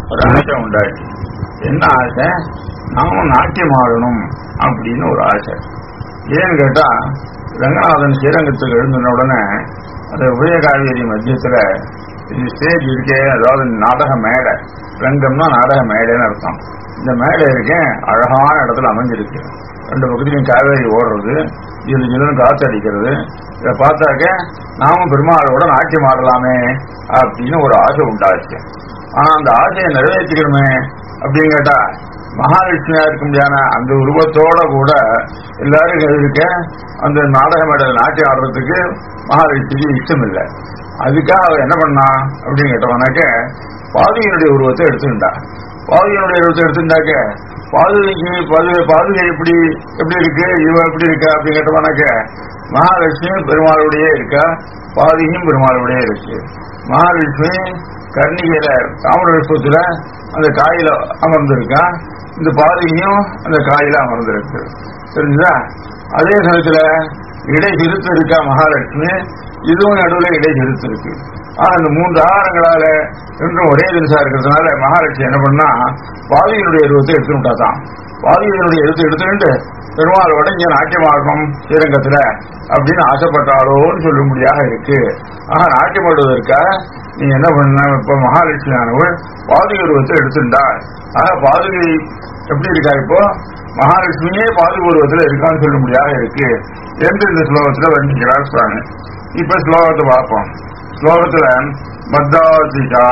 ஒரு ஆசை உண்டாச்சு என்ன ஆசை நாமும் நாட்டியம் ஆடணும் அப்படின்னு ஒரு ஆசை ஏன்னு கேட்டா ரங்கநாதன் ஸ்ரீரங்கத்துக்கு எழுந்தின உடனே அந்த உபயகாவேரி மத்தியத்துல இது ஸ்டேஜ் இருக்கே அதாவது நாடக மேடை ரங்கம்னா நாடக மேடைன்னு அர்த்தம் இந்த மேடை இருக்கேன் அழகான இடத்துல அமைஞ்சிருக்கு ரெண்டு பக்கத்துலையும் காவேரி ஓடுறது இது ஜில்லுன்னு காத்து அடிக்கிறது இதை பார்த்தாக்க நாமும் பெருமாளோட நாட்டியம் ஆடலாமே அப்படின்னு ஒரு ஆசை உண்டாச்சு ஆனா அந்த ஆசையை நிறைவேற்றிக்கணுமே அப்படின்னு கேட்டா மகாலட்சுமியா இருக்க முடியாத அந்த உருவத்தோட கூட எல்லாரும் இருக்க அந்த நாடக மேடையில் நாட்டியம் ஆடுறதுக்கு மகாலட்சுமிக்கு இஷ்டம் இல்லை அதுக்காக அவ என்ன பண்ணா அப்படின்னு கேட்டவனாக்க பாதுகையினுடைய உருவத்தை எடுத்துக்கிட்டா பாதுகையினுடைய உருவத்தை எடுத்துட்டாக்க பாதுகைக்கு பாதுகை பாதுகை எப்படி எப்படி இருக்கு இவ எப்படி இருக்கா அப்படின்னு கேட்டவனாக்க மகாலட்சுமி பெருமாளுடைய இருக்கா பாதுகையும் பெருமாளுடைய இருக்கு மகாலட்சுமி கர்ணிகையில தாமிரபுஷ்பத்துல அந்த காயில அமர்ந்திருக்கா இந்த பாதுகையும் அந்த காயில அமர்ந்திருக்கு தெரிஞ்சுதா அதே சமயத்துல இடை சிறுத்து இருக்கா மகாலட்சுமி இதுவும் நடுவுல இடை சிறுத்து இருக்கு ஆனா இந்த மூன்று ஆகாரங்களால ரெண்டும் ஒரே தினசா இருக்கிறதுனால மகாலட்சுமி என்ன பண்ணா பாதியினுடைய உருவத்தை எடுத்துட்டா தான் பாதியினுடைய எடுத்து எடுத்துட்டு பெருமாளோட இங்க நாட்டியமாகணும் ஸ்ரீரங்கத்துல அப்படின்னு ஆசைப்பட்டாளோன்னு சொல்லும்படியாக இருக்கு ஆனா நாட்டியமாடுவதற்காக நீ என்ன பண்ண இப்ப மகாலட்சுமி ஆனவள் பாதுகை உருவத்தை எடுத்துட்டாள் ஆனா பாதுகை எப்படி இருக்கா இப்போ மகாலட்சுமியே பாதுகை உருவத்துல இருக்கான்னு சொல்லும்படியாக இருக்கு என்று இந்த ஸ்லோகத்துல வர்ணிக்கிறார் சுவாமி இப்ப ஸ்லோகத்தை பார்ப்போம் ஸ்லோகத்துல மத்தாதிகா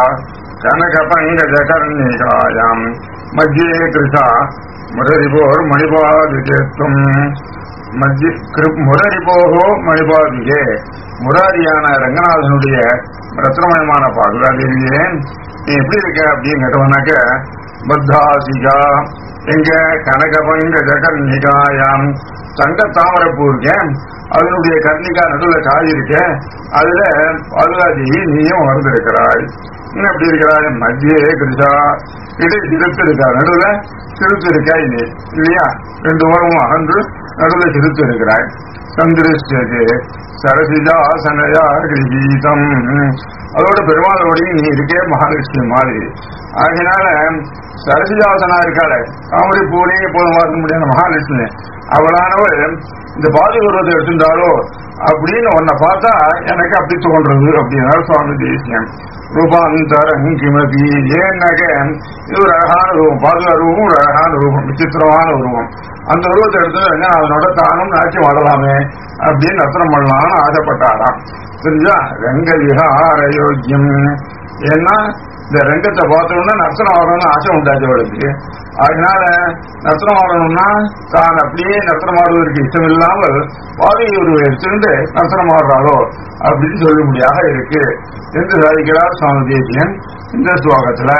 கனகபங்கஜகர்ணிகாயாம் மத்தியே கிருஷா முரரிபோர் மணிபாதிகேத்தும் மத்திய முரரிபோகோ மணிபாதிகே முராரியான ரங்கநாதனுடைய ரத்னமயமான பாதுகாதேவியே நீ எப்படி இருக்க அப்படின்னு கேட்டவனாக்க பத்தாசிகா எங்க கனகபங்க ஜகர்ணிகாயாம் தங்க தாமரப்பூ இருக்கேன் அதனுடைய கர்ணிகா நடுவில் காய் இருக்கேன் அதுல பாதுகாதி நீயும் வந்திருக்கிறாய் நீ எப்படி இருக்கிறாய் மத்தியே கிருஷா இடை சிறுத்து இருக்கா நடுவுல சிறுத்து இருக்காய் நீ இல்லையா ரெண்டு ஓரமும் அகன்று நடுவுல சிறுத்து இருக்கிறாய் சந்திருஷ்டது சரசிதாசனயா கிரகீதம் அதோட பெருமாளோடையும் நீ இருக்கே மகாலட்சுமி மாதிரி ஆகினால சரசிதாசனா இருக்காள தாமரை பூனையே போதும் பார்க்க முடியாத மகாலட்சுமி அவளானவள் இந்த பாதுகாப்பத்தை எடுத்துட்டாலோ அப்படின்னு உன்னை பார்த்தா எனக்கு அப்படி தோன்றது அப்படின்னா சுவாமி தேசியம் ரூபாந்தரம் கிமபி ஏன்னாக்க இது ஒரு அழகான ரூபம் பாதுகா ரூபம் ஒரு அழகான ரூபம் விசித்திரமான உருவம் அந்த உருவத்தை எடுத்து என்ன அவனோட தானும் நாட்சி வாழலாமே அப்படின்னு ரத்னம் பண்ணலாம்னு ஆசைப்பட்டாராம் தெரிஞ்சா ரங்க விஹார யோக்கியம் ஏன்னா இந்த ரங்கத்தை பார்த்தோம்னா நர்த்தனம் ஆடணும்னு ஆசை உண்டாச்சு அவளுக்கு அதனால நர்த்தனம் ஆடணும்னா தான் அப்படியே நர்த்தனம் ஆடுவதற்கு இஷ்டம் இல்லாமல் பாதையை ஒரு எடுத்துட்டு நர்த்தனம் ஆடுறாளோ அப்படின்னு சொல்லும்படியாக இருக்கு என்று சாதிக்கிறார் சுவாமி தேசியன் இந்த ஸ்லோகத்துல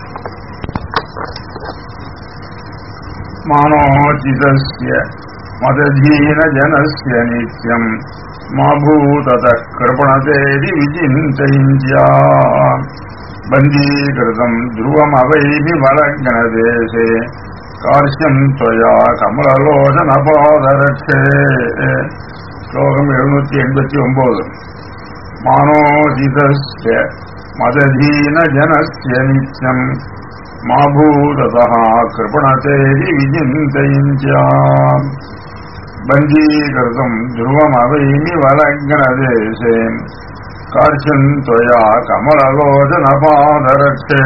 மானோச்சிதஸ்ய மததீன ஜனஸ்ய நித்யம் மாபூதத கிருபணதேதி விசிந்தயிஞ்சியா பந்தீகிருதம் துருவமவைமி வலக்னதேசே கார்ஷ்யம் त्वया கமலலோசனபாதரட்சே ஸ்லோகம் எழுநூத்தி எண்பத்தி ஒன்பது மானோஜிதஸ்ய மததீன ஜனஸ்ய நித்யம் மாபூததः கிருபணதேதி விஜிந்தயிஞ்சியா பந்தீகிருதம் துருவமவைமி வலக்னதேசே கார்ஷன் தொயா கமலலோச்சன பாதரட்சே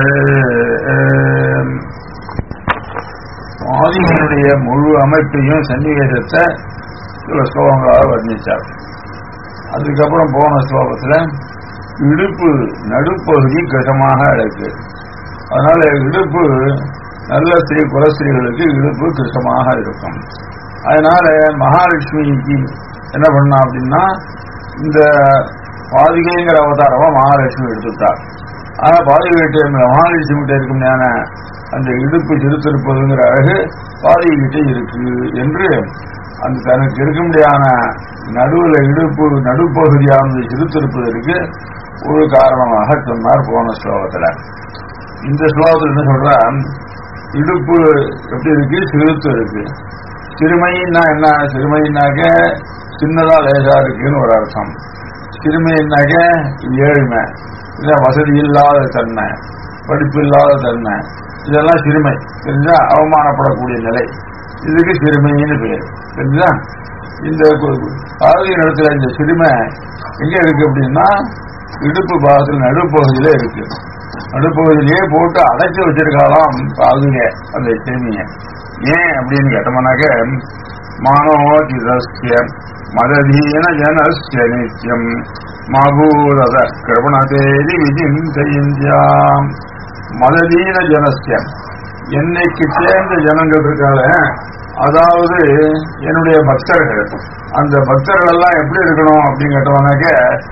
சுவாதிகளுடைய முழு அமைப்பையும் சன்னிவேசத்தை சில ஸ்லோகங்களாக வர்ணிச்சார் அதுக்கப்புறம் போன ஸ்லோகத்துல இடுப்பு நடுப்பகுதி கிருஷமாக இருக்கு அதனால இடுப்பு நல்ல ஸ்திரீ குலஸ்திரீகளுக்கு இடுப்பு கிருஷமாக இருக்கும் அதனால மகாலட்சுமிக்கு என்ன பண்ணா அப்படின்னா இந்த பாதிகைங்கிற அவதாரமா மகாலட்சுமி எடுத்துட்டார் ஆனா பாதிகை கிட்ட மகாலட்சுமி கிட்ட இருக்கும் அந்த இடுப்பு சிறுத்திருப்பதுங்கிற அழகு பாதிகை கிட்ட இருக்கு என்று அந்த தனக்கு இருக்க முடியாத நடுவுல இடுப்பு நடுப்பகுதியானது சிறுத்திருப்பதற்கு ஒரு காரணமாக சொன்னார் போன ஸ்லோகத்துல இந்த ஸ்லோகத்தில் என்ன சொல்ற இடுப்பு எப்படி இருக்கு சிறுத்து இருக்கு சிறுமைன்னா என்ன சிறுமைன்னாக்க சின்னதா லேசா இருக்குன்னு ஒரு அர்த்தம் சிறுமைன்னாக்க ஏழ்மை இல்ல வசதி இல்லாத தன்மை படிப்பு இல்லாத தன்மை இதெல்லாம் சிறுமை தெரிஞ்சா அவமானப்படக்கூடிய நிலை இதுக்கு சிறுமைன்னு பேர் தெரிஞ்சா இந்த பாரதிய இடத்துல இந்த சிறுமை எங்க இருக்கு அப்படின்னா இடுப்பு பாகத்தில் நடுப்பகுதியில இருக்கு நடுப்பகுதியிலேயே போட்டு அடைச்சு வச்சிருக்காளாம் பாதுக அந்த சிறுமிய ஏன் அப்படின்னு கேட்டோம்னாக்க மானோதிதஸ்ய மததீன ஜனஸ்ய நித்யம் மபூரத கிருபணதேதி விஜிந்தயிந்தியாம் மததீன ஜனஸ்ய என்னைக்கு சேர்ந்த ஜனங்கள் இருக்கால அதாவது என்னுடைய பக்தர்கள் அந்த பக்தர்கள் எல்லாம் எப்படி இருக்கணும் அப்படின்னு கேட்டோம்னாக்க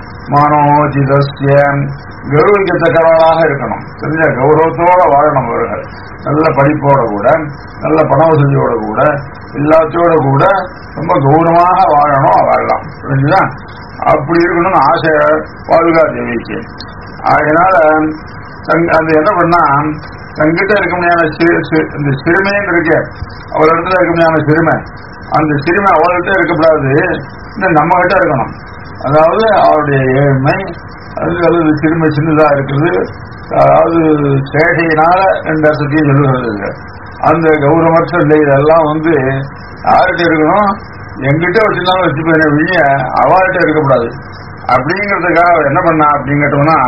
மானோஜிதஸ்ய கௌரவிக்கத்தக்கவர்களாக இருக்கணும் தெரிஞ்ச கௌரவத்தோட வாழணும் அவர்கள் நல்ல படிப்போட கூட நல்ல பண வசதியோட கூட எல்லாத்தோட கூட ரொம்ப கௌரவமாக வாழணும் வாழலாம் புரிஞ்சுதா அப்படி இருக்கணும்னு ஆசை பாதுகா தேவிக்கு அதனால தங் அது என்ன பண்ணா தங்கிட்ட இருக்க முடியாத இந்த சிறுமைன்னு இருக்கு அவள் இடத்துல இருக்க முடியாத சிறுமை அந்த சிறுமை அவள்கிட்ட இருக்கக்கூடாது இந்த நம்ம கிட்ட இருக்கணும் அதாவது அவருடைய ஏழ்மை அது அல்லது சிறுமை சின்னதா இருக்குது அதாவது சேகையினால ரெண்டு அர்த்தத்தையும் சொல்லுகிறது அந்த கௌரவமற்ற நிலை இதெல்லாம் வந்து யார்கிட்ட இருக்கணும் எங்கிட்ட வச்சிருந்தாலும் வச்சு போயின வெளிய அவள்கிட்ட இருக்கக்கூடாது அப்படிங்கிறதுக்காக என்ன பண்ணா அப்படின்னு கேட்டோம்னா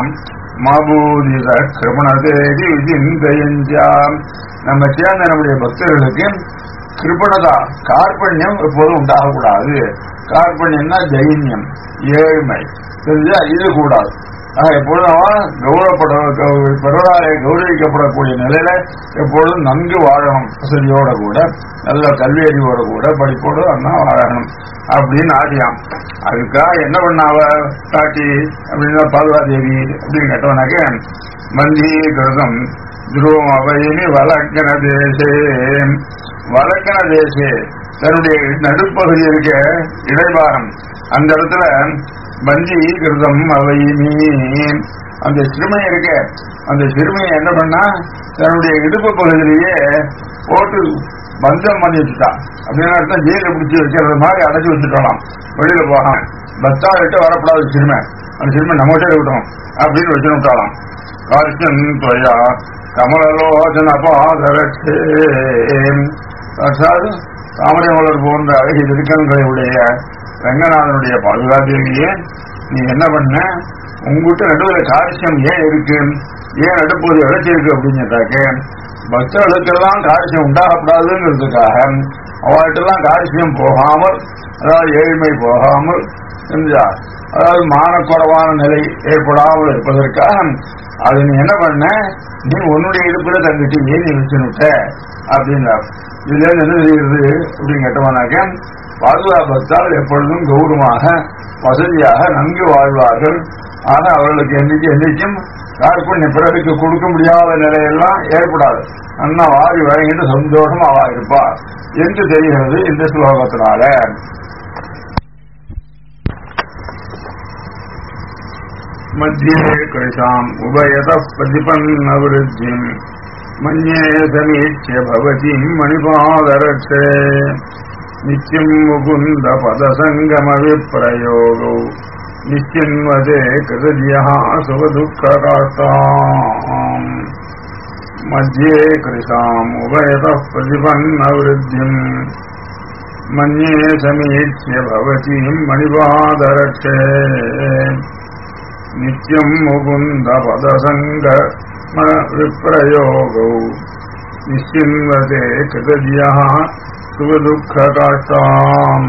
மாபூதித கிருபணதேதி விஜிந்தயஞ்சாம் நம்ம சேர்ந்த நம்முடைய பக்தர்களுக்கு கிருபணதா கார்பண்யம் எப்போதும் உண்டாகக்கூடாது கார்பண்யம்னா தைரியம் ஏழ்மை தெரிஞ்சா இது கூடாது எப்பொழுதும் அவன் கௌரவப்பட பிறராலே கௌரவிக்கப்படக்கூடிய நிலையில எப்பொழுதும் நன்கு வாழணும் வசதியோட கூட நல்ல கல்வி அறிவோட கூட படிப்போடு அண்ணா வாழணும் அப்படின்னு ஆடியாம் அதுக்காக என்ன பண்ணாவ காட்டி அப்படின்னா பாதுகாதேவி அப்படின்னு கேட்டவனாக்க மந்தி கிருதம் துருவம் அவையினி வழக்கன தேசே வழக்கன தேசே தன்னுடைய நடுப்பகுதி இருக்க இடைபாகம் அந்த இடத்துல பந்தி கிருதம் அவையினி அந்த சிறுமை இருக்க அந்த சிறுமையை என்ன பண்ணா தன்னுடைய இடுப்பு பகுதியிலேயே போட்டு பந்தம் பண்ணி வச்சுட்டான் அப்படின்னு அர்த்தம் ஜெயில பிடிச்சி வைக்கிறது மாதிரி அடைச்சி வச்சுட்டாலாம் வெளியில போகாம பத்தா விட்டு வரக்கூடாது சிறுமை அந்த சிறுமை நம்மகிட்ட இருக்கட்டும் அப்படின்னு வச்சு விட்டாலாம் கார்ஷன் தொயா கமலலோச்சன பாதரட்சே அதாவது தாமரை மலர் போன்ற அழகி திருக்கங்களை உடைய ரங்கநாதனுடைய பாதுகாதேவியே நீ என்ன பண்ண உங்ககிட்ட நடுவில் காரியம் ஏன் இருக்கு ஏன் நடுப்போது இழைச்சிருக்கு அப்படின்னு கேட்டாக்க பக்தர்களுக்கெல்லாம் காரியம் உண்டாகக்கூடாதுங்கிறதுக்காக அவர்கிட்டலாம் காரியம் போகாமல் அதாவது ஏழ்மை போகாமல் செஞ்சார் அதாவது மானக்குறைவான நிலை ஏற்படாமல் இருப்பதற்காக அது நீ என்ன பண்ண நீ உன்னுடைய இடுப்புல தங்கிட்டு ஏன் நீ வச்சுனுட்ட அப்படின்னார் இதுல இருந்து என்ன தெரியுது அப்படின்னு கேட்டோம்னாக்க பாதுகாப்பத்தால் எப்பொழுதும் கௌரவமாக வசதியாக நன்கு வாழ்வார்கள் ஆனா அவர்களுக்கு என்னைக்கு என்னைக்கும் கார்பண்ய பிறருக்கு கொடுக்க முடியாத நிலையெல்லாம் ஏற்படாது அண்ணா வாரி வழங்கிட்டு சந்தோஷமா அவா இருப்பா என்று தெரிகிறது இந்த ஸ்லோகத்தினால मध्ये कृशाम् उभयतः प्रतिपन्नवृद्धिम् मन्ये समीक्ष्य भवतीम् मणिपादरक्षे नित्यम् मुकुन्दपदसङ्गमविप्रयोगौ निश्चिन्वते कृतज्ञः सुखदुःखकाष्ठाम् मध्ये कृशाम् उभयतः प्रतिपन्नवृद्धिम् मन्ये समीक्ष्य भवतीम् मणिपादरक्षे नित्यम् मुकुन्दपदसङ्ग विप्रयोगौ निश्चिन्वते कृतज्ञः सुखदुःखकाष्ठाम्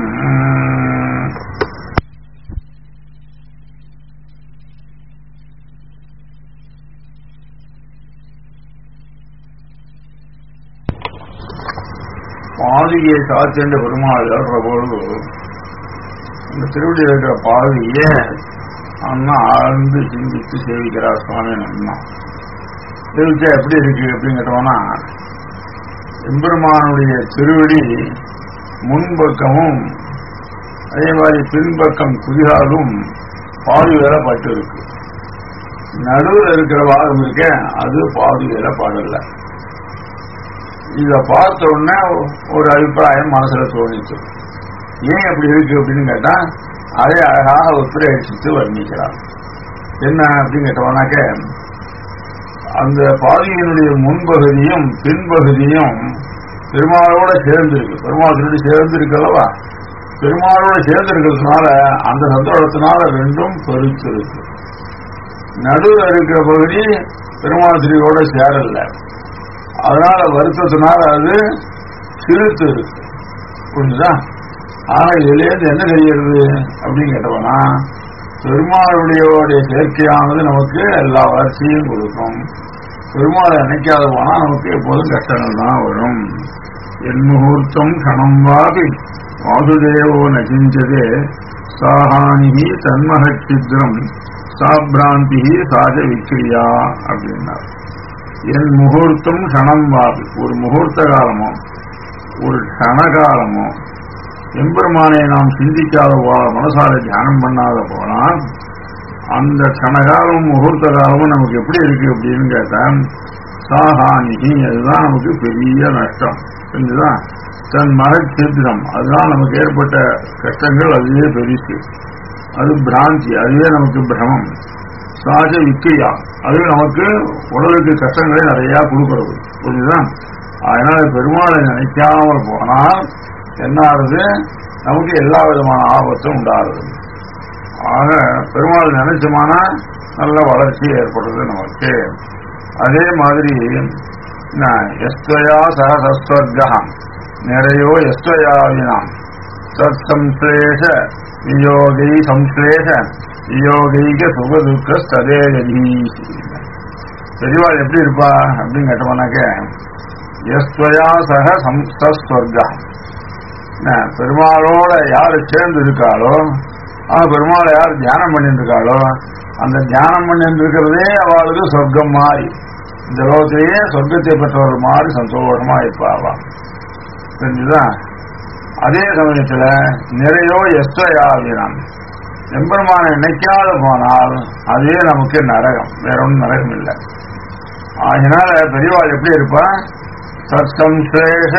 பாதியை சாத்தின்ற பெருமாள் ஏறுற பொழுது இந்த திருவடி இருக்கிற பாதியை அண்ணா ஆழ்ந்து சிந்தித்து சேவிக்கிறார் சுவாமி அண்ணா சேவிச்சா எப்படி இருக்கு அப்படின்னு கேட்டோம்னா எம்பெருமானுடைய திருவடி முன்பக்கமும் அதே மாதிரி பின்பக்கம் குதிகாலும் பாதி வேலை பட்டு இருக்கு நடுவில் இருக்கிற வாதம் இருக்க அது பாதி வேலை பாடல இத பார்த்த உடனே ஒரு அபிப்பிராயம் மனசுல தோணிச்சு ஏன் அப்படி இருக்கு அப்படின்னு கேட்டா அதை அழகாக உத்திரேசித்து வர்ணிக்கிறார் என்ன அப்படின்னு கேட்டோம்னாக்க அந்த பாதியினுடைய முன்பகுதியும் பின்பகுதியும் பெருமாளோட சேர்ந்து இருக்கு பெருமாள் திருடி சேர்ந்து இருக்கல்லவா பெருமாளோட சேர்ந்து இருக்கிறதுனால அந்த சந்தோஷத்தினால ரெண்டும் பெருத்து இருக்கு நடுவில் இருக்கிற பகுதி பெருமாள் திருடியோட சேரல அதனால வருத்தத்தினால அது சிறுத்து இருக்கு புரிஞ்சுதா ஆனா இதுலேருந்து என்ன தெரிகிறது அப்படின்னு கேட்டவனா பெருமாளுடைய சேர்க்கையானது நமக்கு எல்லா வளர்ச்சியும் கொடுக்கும் பெருமாளை நினைக்காத போனா நமக்கு எப்போதும் கஷ்டங்கள் தான் வரும் என் முகூர்த்தம் கணம் வாதி வாசுதேவோ நகிஞ்சதே சாஹானி தன்மகித்ரம் சாபிராந்தி சாஜ விக்ரியா அப்படின்னார் என் முகூர்த்தம் கணம் வாதி ஒரு முகூர்த்த காலமோ ஒரு கணகாலமோ எம்பெருமானை நாம் சிந்திக்காத போல மனசால தியானம் பண்ணாத போனால் அந்த கணகாலம் முகூர்த்த காலமும் நமக்கு எப்படி இருக்கு அப்படின்னு கேட்டா சாஹானிகி அதுதான் நமக்கு பெரிய நஷ்டம் புரிஞ்சுதா தன் மரச்சித்திரம் அதுதான் நமக்கு ஏற்பட்ட கஷ்டங்கள் அதுவே பெருசு அது பிராந்தி அதுவே நமக்கு பிரமம் சாஜ விக்கிரியா அது நமக்கு உடலுக்கு கஷ்டங்களை நிறைய கொடுக்கிறது புரிஞ்சுதா அதனால பெருமாளை நினைக்காமல் போனால் என்ன ஆகுது நமக்கு எல்லா விதமான ஆபத்தும் உண்டாகுது ஆக பெருமாள் நினைச்சோமானா நல்ல வளர்ச்சி ஏற்படுறது நமக்கு அதே மாதிரி எஸ்வயா சகசஸ்வர்கம் நிறையோ எஸ்வயாவினாம் சத் சம்ஸ்லேஷ வியோகை சம்ஸ்லேஷ வியோகைக சுகதுக்க சதேகி பெரியவாள் எப்படி இருப்பா அப்படின்னு கேட்டோம்னாக்க எஸ்வயா சக சம்ஸ்வர்கம் பெருமாளோட யாரு சேர்ந்து இருக்காளோ ஆனா பெருமாளை யார் தியானம் பண்ணிட்டு இருக்காளோ அந்த தியானம் பண்ணிட்டு இருக்கிறதே அவளுக்கு சொர்க்கம் மாறி இந்த லோகத்திலேயே சொர்க்கத்தை பெற்றவர் மாதிரி சந்தோஷமா இருப்பாவா தெரிஞ்சுதான் அதே சமயத்துல நிறையோ எஸ்வயாவினம் எம்பெருமானை நினைக்காத போனால் அதே நமக்கு நரகம் வேற ஒன்றும் நரகம் இல்லை அதனால பெரியவாள் எப்படி இருப்பா சத்சம்சேஷ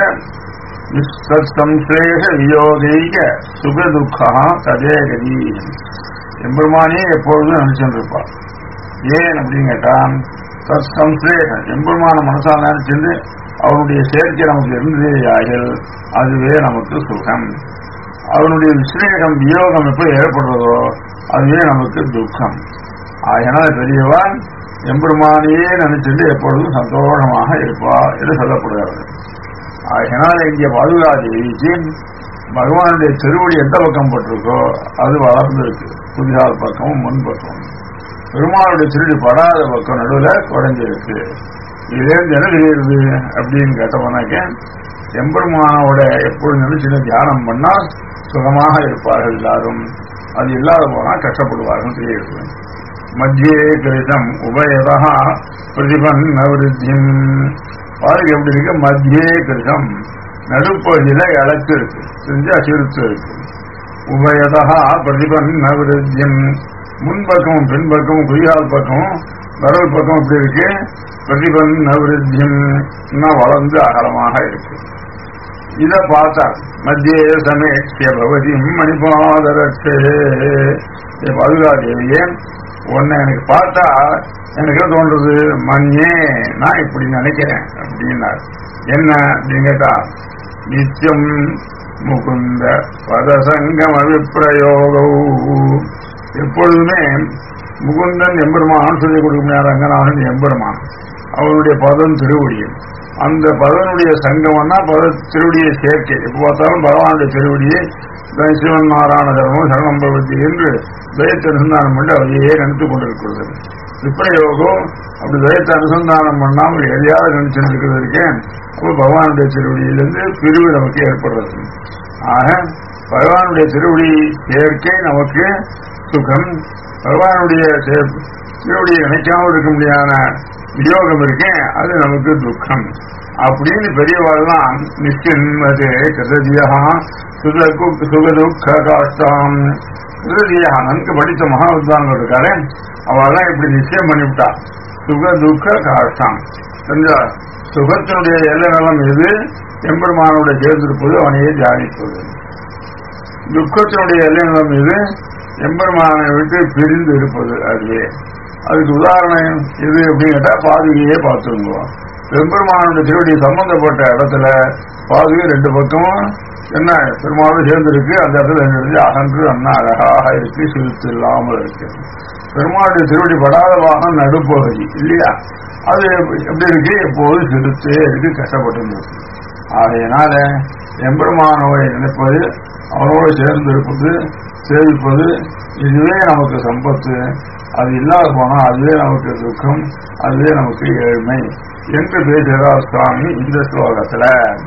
சம்ஸ்லேஷ வியோகைக சுகதுக்கா ததே கதி எம்பெருமானே எப்பொழுதும் நினைச்சுருப்பார் ஏன் அப்படின்னு கேட்டா சத் சம்ஸ்லேஷம் எம்பெருமான மனசால் நினைச்சிருந்து அவனுடைய சேர்க்கை நமக்கு இருந்ததே ஆகில் அதுவே நமக்கு சுகம் அவனுடைய விஸ்லேஷம் வியோகம் எப்படி ஏற்படுறதோ அதுவே நமக்கு துக்கம் அதனால பெரியவா எம்பெருமானையே நினைச்சிட்டு எப்பொழுதும் சந்தோஷமாக இருப்பா என்று சொல்லப்படுகிறது அதனால இங்கே பாதுகாதேவிக்கு பகவானுடைய திருவடி எந்த பக்கம் பட்டிருக்கோ அது வளர்ந்து இருக்கு புதிகால் பக்கமும் முன் பக்கமும் பெருமாளுடைய திருடி படாத பக்கம் நடுவில் குறைஞ்சிருக்கு இதுலேருந்து என்ன தெரியுது அப்படின்னு கேட்டவனாக்க எம்பெருமானோட எப்பொழுது நினைச்சு தியானம் பண்ணால் சுகமாக இருப்பார்கள் எல்லாரும் அது இல்லாத போனா கஷ்டப்படுவார்கள் தெரியுது மத்தியே கிருதம் உபயதா பிரதிபன்ன விருத்தியும் பாருங்க எப்படி இருக்கு மத்தியே கிருதம் நடுப்பகுதியில இழத்து இருக்கு செஞ்சா சிறுத்து இருக்கு உபயதா பிரதிபன்ன விருத்தியம் முன்பக்கமும் பின்பக்கமும் குதிகால் பக்கமும் வரல் பக்கம் எப்படி இருக்கு பிரதிபன்ன விருத்தியம் வளர்ந்து அகலமாக இருக்கு இத பார்த்தா மத்தியே சமேட்சிய பவதி மணிபாதரட்சே பாதுகாதேவியே உன்னை எனக்கு பார்த்தா எனக்கு என்ன தோன்றது மண்ணே நான் இப்படி நினைக்கிறேன் அப்படின்னார் என்ன அப்படின்னு கேட்டா நித்தியம் முகுந்த பதசங்கம் அபிப்பிரயோகோ எப்பொழுதுமே முகுந்தன் எம்பெருமான் சொல்லிக் கொடுக்க முடியாத ரங்கநாதன் எம்பெருமான் அவருடைய பதம் திருவடியும் அந்த பதனுடைய சங்கம்னா பத திருவடியை சேர்க்கை எப்போ பார்த்தாலும் பகவானுடைய திருவடியை சிவன் நாராயண தர்மம் சரணம் பகவதி என்று துயத்தை அனுசந்தானம் பண்ணி அதையே நினைத்துக் கொண்டிருக்கிறது விப்ரயோகம் அப்படி துயத்தை அனுசந்தானம் பண்ணாமல் எதையாவது நினைச்சுட்டு இருக்கிறது இருக்கேன் அப்போ பகவானுடைய திருவடியிலிருந்து பிரிவு நமக்கு ஏற்படுறது ஆக பகவானுடைய திருவடி சேர்க்கை நமக்கு சுகம் பகவானுடைய திருவடியை நினைக்காமல் இருக்க முடியாத வியோகம் இருக்கேன் அது நமக்கு துக்கம் அப்படின்னு பெரியவாள்லாம் நிச்சயமதே கிருதியா சுதகு சுகதுக்க காஷ்டாம் கிருதியா நன்கு படித்த மகாவித்வான்கள் இருக்காரு அவெல்லாம் இப்படி நிச்சயம் பண்ணிவிட்டா சுக துக்க காஷ்டாம் தெரிஞ்சா சுகத்தினுடைய எல்லை நலம் எது எம்பெருமானோட சேர்ந்திருப்பது அவனையே தியானிப்பது துக்கத்தினுடைய எல்லை நலம் எது எம்பெருமானை விட்டு பிரிந்து இருப்பது அதுவே அதுக்கு உதாரணம் இது அப்படின்னு கேட்டா பாதுகையே பார்த்துருங்க பெருமானுடைய திருவடி சம்பந்தப்பட்ட இடத்துல பாதுகை ரெண்டு பக்கமும் என்ன பெருமாளும் சேர்ந்திருக்கு அந்த இடத்துல இருந்து அகன்று அண்ணா அழகாக இருக்கு சிறுத்து இல்லாமல் இருக்கு பெருமாளுடைய திருவடி படாத வாகம் நடுப்பகுதி இல்லையா அது எப்படி இருக்கு எப்போதும் சிறுத்தே இருக்கு கஷ்டப்பட்டு இருக்கு ஆகையினால எம்பெருமானோரை நினைப்பது அவனோடு சேர்ந்து இருப்பது சேவிப்பது இதுவே நமக்கு சம்பத்து அது இல்லாத போனா அதுவே நமக்கு துக்கம் அதுவே நமக்கு ஏழ்மை என்று பேசுகிறார் சுவாமி இந்த ஸ்லோகத்துல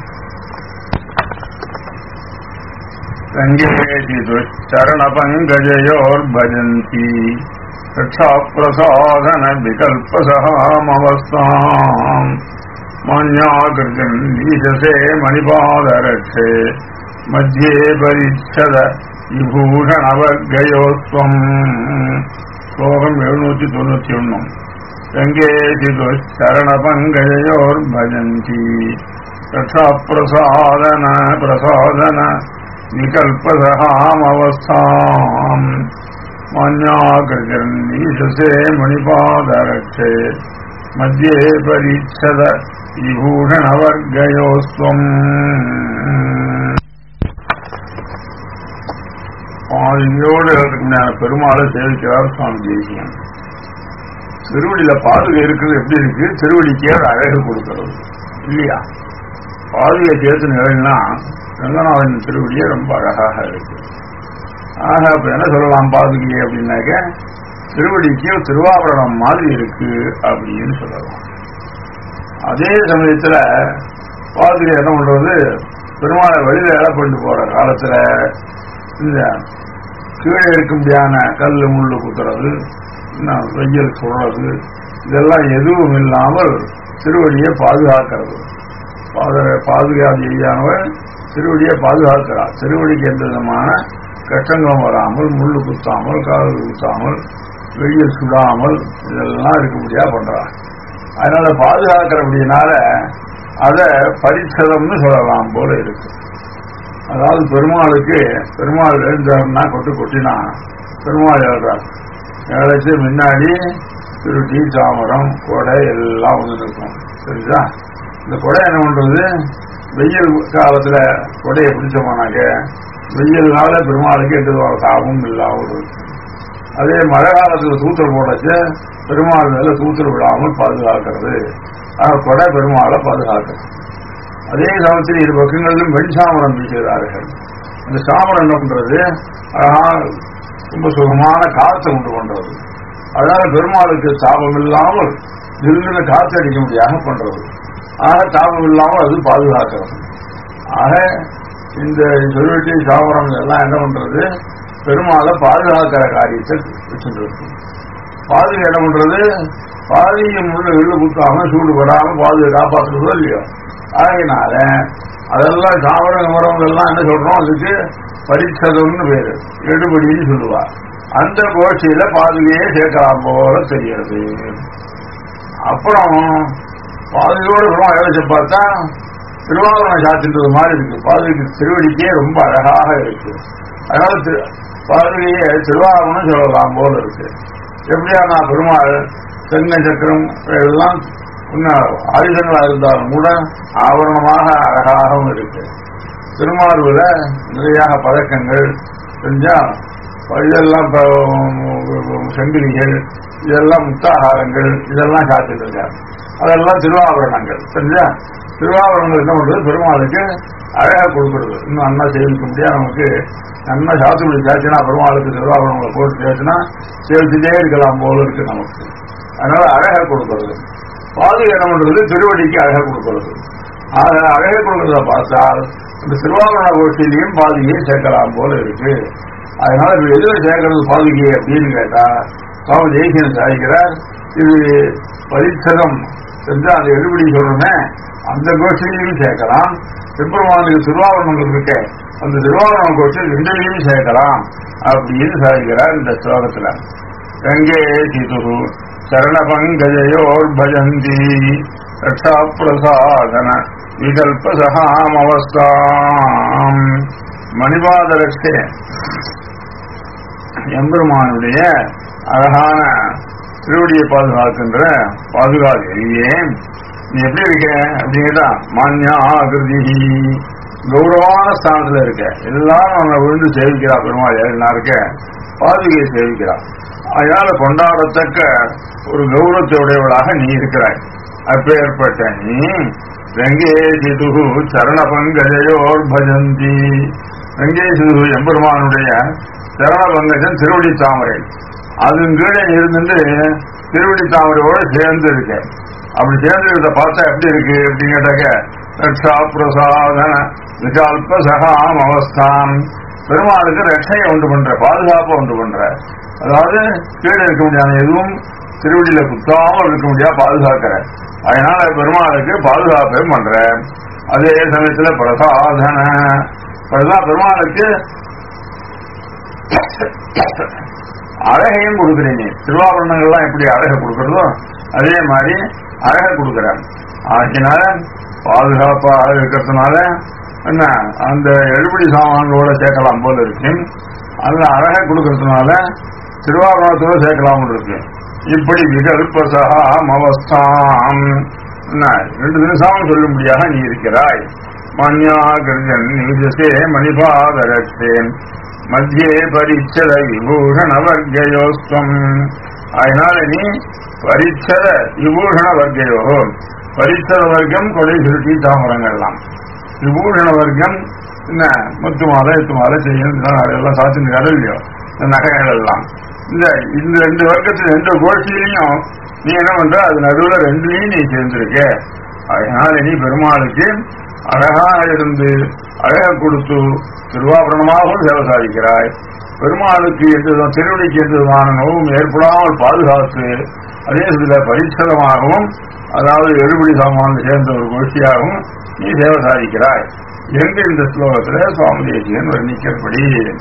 ரங்கேதி துச்சரண பங்கஜயோர் பஜந்தி ரட்சாப்பிரசாதன விகல்பசகாமவஸ்தாம் மான்யாகிருதம் ஈசசே மணிபாதரட்சே மத்தியே பரிச்சத விபூஷணவர்கயோஸ்வம் ஸ்லோகம் எழுநூற்றி தொண்ணூத்தி ஒன்னு ரங்கேதி துச்சரண பங்கஜயோர் பஜந்தி ரட்சாப்பிரசாதன பிரசாதன விகல்பசகாமவஸ்தாம் மான்யாகிருதீசசே மணிபாதரட்சே மத்தியே பரிச்சத விபூஷணவர்கயோஸ்வம் பாதியோடு பெருமாளை சேவிக்கிறார் சுவாமி தேசியம் திருவடியில பாதுகை இருக்கிறது எப்படி இருக்கு திருவடிக்கே ஒரு அழகு கொடுக்கிறது இல்லையா பாதுகை சேர்த்து நிலைன்னா ரங்கநாதன் திருவடியே ரொம்ப அழகாக இருக்கு ஆக அப்ப என்ன சொல்லலாம் பாதுகை அப்படின்னாக்க திருவடிக்கு திருவாபரணம் மாதிரி இருக்கு அப்படின்னு சொல்லலாம் அதே சமயத்துல பாதுகை என்ன பண்றது பெருமாளை வெளியில இலை கொண்டு போற காலத்துல இந்த கீழே இருக்கும்படியான கல் முள்ளு குத்துறது வெயில் சுடுறது இதெல்லாம் எதுவும் இல்லாமல் திருவடியை பாதுகாக்கிறது பாதுகாப்பு எய்யானவர் திருவடியை பாதுகாக்கிறார் திருவடிக்கு எந்த விதமான கஷ்டங்களும் வராமல் முள்ளு குத்தாமல் கால் குத்தாமல் வெயில் சுடாமல் இதெல்லாம் இருக்கும்படியா பண்றார் அதனால பாதுகாக்கிறபடினால அதை பரிச்சதம்னு சொல்லலாம் போல இருக்கு அதாவது பெருமாளுக்கு பெருமாள் எழுந்தாருன்னா கொட்டு கொட்டினா பெருமாள் எழுறார் எழுச்சு முன்னாடி திருட்டி தாமரம் கொடை எல்லாம் வந்து இருக்கும் சரிதா இந்த கொடை என்ன பண்றது வெயில் காலத்துல கொடையை பிடிச்சோமானாக்க வெயில்னால பெருமாளுக்கு எந்த தாபமும் இல்லாமல் இருக்கும் அதே மழை காலத்துல சூத்திரம் போடச்சு பெருமாள் மேல சூத்திரம் விடாமல் பாதுகாக்கிறது ஆக கொடை பெருமாளை பாதுகாக்கிறது அதே சமயத்தில் இரு பக்கங்களிலும் வெண் சாமரம் வீசுகிறார்கள் அந்த சாமரம் என்ன பண்றது அழகான ரொம்ப சுகமான காற்றை உண்டு பண்றது அதனால பெருமாளுக்கு தாபம் இல்லாமல் திடீர்னு காற்று அடிக்க முடியாம பண்றது ஆக தாபம் இல்லாமல் அது பாதுகாக்கிறது ஆக இந்த சொல்வெட்டி சாமரம் எல்லாம் என்ன பண்றது பெருமாளை பாதுகாக்கிற காரியத்தை வச்சுட்டு இருக்கு பாதுகா என்ன பண்றது பாதியும் உள்ள வில்லு குத்தாம சூடு படாம பாதுகா காப்பாற்றுறதோ இல்லையோ ஆகையினால அதெல்லாம் தாவரம் மரம் எல்லாம் என்ன சொல்றோம் அதுக்கு பரிச்சதம்னு பேரு எடுபடின்னு சொல்லுவா அந்த கோஷ்டியில பாதுகையே சேர்க்கலாம் போல தெரிகிறது அப்புறம் பாதுகையோட பெருமாள் யோசிச்சு பார்த்தா திருவாரூரம் சாத்தின்றது மாதிரி இருக்கு பாதுகைக்கு திருவடிக்கே ரொம்ப அழகாக இருக்கு அதனால பாதுகையை திருவாரூரம் சொல்லலாம் போல இருக்கு எப்படியா நான் பெருமாள் தென்னை சக்கரம் எல்லாம் ஆயுதங்களா இருந்தாலும் கூட ஆவரணமாக அழகாகவும் இருக்கு திருமார்புல நிறையாக பதக்கங்கள் செஞ்சா இதெல்லாம் செங்கிலிகள் இதெல்லாம் முத்தாகாரங்கள் இதெல்லாம் காத்துட்டு அதெல்லாம் திருவாபரணங்கள் செஞ்சா திருவாபரணங்கள் என்ன பண்றது பெருமாளுக்கு அழகா கொடுக்கறது இன்னும் அண்ணா சேவிக்க முடியாது நமக்கு நன்னா சாத்துக்குடி சாச்சுனா பெருமாளுக்கு திருவாபரணங்களை போட்டு சேர்த்துனா சேவிச்சுட்டே இருக்கலாம் போல இருக்கு நமக்கு அதனால அழகா கொடுக்கறது பாதுகை என்ன பண்றது திருவடிக்கு அழகை கொடுக்கிறது அழகை கொடுக்கறத பார்த்தால் இந்த திருவாபரண கோஷ்டிலையும் பாதுகையை சேர்க்கலாம் போல இருக்கு அதனால இப்ப எதுல சேர்க்கறது பாதுகை அப்படின்னு கேட்டா சுவாமி ஜெய்சன் சாதிக்கிறார் இது பரிச்சதம் என்று அந்த எழுபடி சொல்றேன் அந்த கோஷ்டிலையும் சேர்க்கலாம் பெருமானுக்கு திருவாபரணங்கள் இருக்க அந்த திருவாபரண கோஷ்டியில் ரெண்டுலையும் சேர்க்கலாம் அப்படின்னு சாதிக்கிறார் இந்த ஸ்லோகத்துல கங்கே சிதுரு சரணபங்கஜயோர்பஜந்தி ரட்சாப்பிரசாதன விகல்பசகாமவஸ்தாம் மணிபாதரட்சே எம்பெருமானுடைய அழகான திருவடியை பாதுகாக்கின்ற பாதுகாக்கிறியே நீ எப்படி இருக்க அப்படின்னா மான்யா ஆகிருதி கௌரவமான ஸ்தானத்துல இருக்க எல்லாரும் அவனை விழுந்து சேவிக்கிறா பெருமாள் எல்லாருக்க பாதுகையை சேவிக்கிறா அதனால கொண்டாடத்தக்க ஒரு கௌரவத்தையுடையவளாக நீ இருக்கிறாய் அப்பேற்பட்ட நீ வெங்கேசிது சரண பங்கஜயோர் பஜந்தி வெங்கேசிது எம்பெருமானுடைய சரண பங்கஜன் திருவடி தாமரை அதன் கீழே இருந்துட்டு திருவடி தாமரையோட சேர்ந்து இருக்க அப்படி சேர்ந்து இருக்கிறத பார்த்தா எப்படி இருக்கு அப்படின்னு கேட்டாக்க ரக்ஷா பிரசாதன விசால்ப சகாம் அவஸ்தாம் பெருமாளுக்கு ரட்சையை உண்டு பண்ற பாதுகாப்பை உண்டு பண்ற அதாவது கீழே இருக்க முடியாத எதுவும் திருவடியில குத்தாமல் இருக்க முடியாது பாதுகாக்கிற அதனால பெருமாளுக்கு பாதுகாப்பையும் பண்ற அதே சமயத்துல பிரசாதன பிரசா பெருமாளுக்கு அழகையும் கொடுக்குறீங்க திருவாபரணங்கள்லாம் எப்படி அழகை கொடுக்கறதோ அதே மாதிரி அழகை கொடுக்குறாங்க ஆகினால பாதுகாப்பாக இருக்கிறதுனால என்ன அந்த எழுபடி சாமான்களோட சேர்க்கலாம் போல இருக்கு அதுல அழகை கொடுக்கறதுனால திருவாபரணத்தோட சேர்க்கலாம் இருக்கு இப்படி விகல்பசகாம் அவஸ்தாம் என்ன ரெண்டு தினசாமம் சொல்லும்படியாக நீ இருக்கிறாய் மன்யா கிருஜன் நிஜசே மணிபாதரத்தேன் மத்தியே பரிச்சத விபூஷண வர்க்கயோஸ்தம் அதனால நீ பரிச்சத விபூஷண வர்க்கயோ பரிச்சத வர்க்கம் கொடை சுருட்டி தாமரங்கள்லாம் விபூஷண வர்க்கம் என்ன முத்து மாலை எத்து மாலை செய்யணும் அதெல்லாம் சாத்தினுக்காரு இல்லையோ இந்த நகைகள் எல்லாம் இந்த இந்த ரெண்டு வர்க்கத்தில் ரெண்டு கோஷ்டிலையும் நீ என்ன பண்ற அது நடுவுல ரெண்டுலையும் நீ சேர்ந்திருக்க அதனால நீ பெருமாளுக்கு அழகாக இருந்து அழக கொடுத்து திருவாபரணமாகவும் சேவை சாதிக்கிறாய் பெருமாளுக்கு எந்த திருவடிக்கு எந்த விதமான நோவும் ஏற்படாமல் பாதுகாத்து அதே சில பரிசலமாகவும் அதாவது எழுபடி சாமான் சேர்ந்த ஒரு கோஷ்டியாகவும் நீ சேவை சாதிக்கிறாய் என்று இந்த ஸ்லோகத்துல சுவாமி தேசியன் வர்ணிக்கிறபடி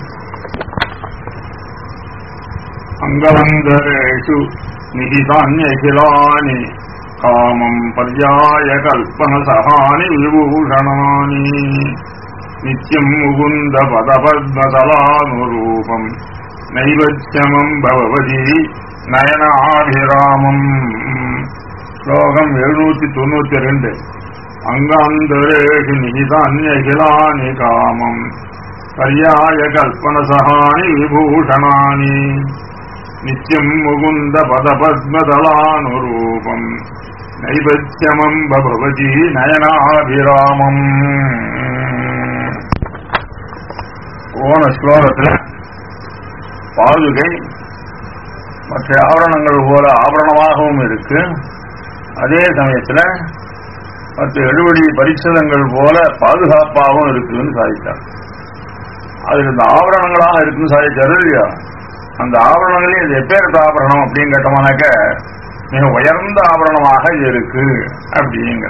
அங்கவந்தரேஷு நிதிதான்யகிலானி காமம் பர்யாய கல்பன சகானி விபூஷணானி நித்யம் முகுந்த பதபத்மதலானுரூபம் நைவத்தியமம் பவதி நயனாபிராமம் ஸ்லோகம் எழுநூத்தி தொண்ணூத்தி ரெண்டு அங்காந்தரேஷு நிகிதான்யகிலானி காமம் பர்யாய கல்பனசகானி விபூஷணானி நித்யம் முகுந்த பதபத்மதலானுரூபம் நைபத்தியமம் பவதி நயனாபிராமம் போன ஸ்லோகத்துல பாதுகை மற்ற ஆவரணங்கள் போல ஆபரணமாகவும் இருக்கு அதே சமயத்துல மற்ற எழுபடி பரிசதங்கள் போல பாதுகாப்பாகவும் இருக்குன்னு சாதித்தார் அதுக்கு இந்த ஆபரணங்களாக இருக்குன்னு சாதிச்சாரு இல்லையா அந்த ஆபரணங்களே இது எப்பேற்பட்ட ஆபரணம் அப்படின்னு கேட்டோம்னாக்க மிக உயர்ந்த ஆபரணமாக இது இருக்கு அப்படிங்கிற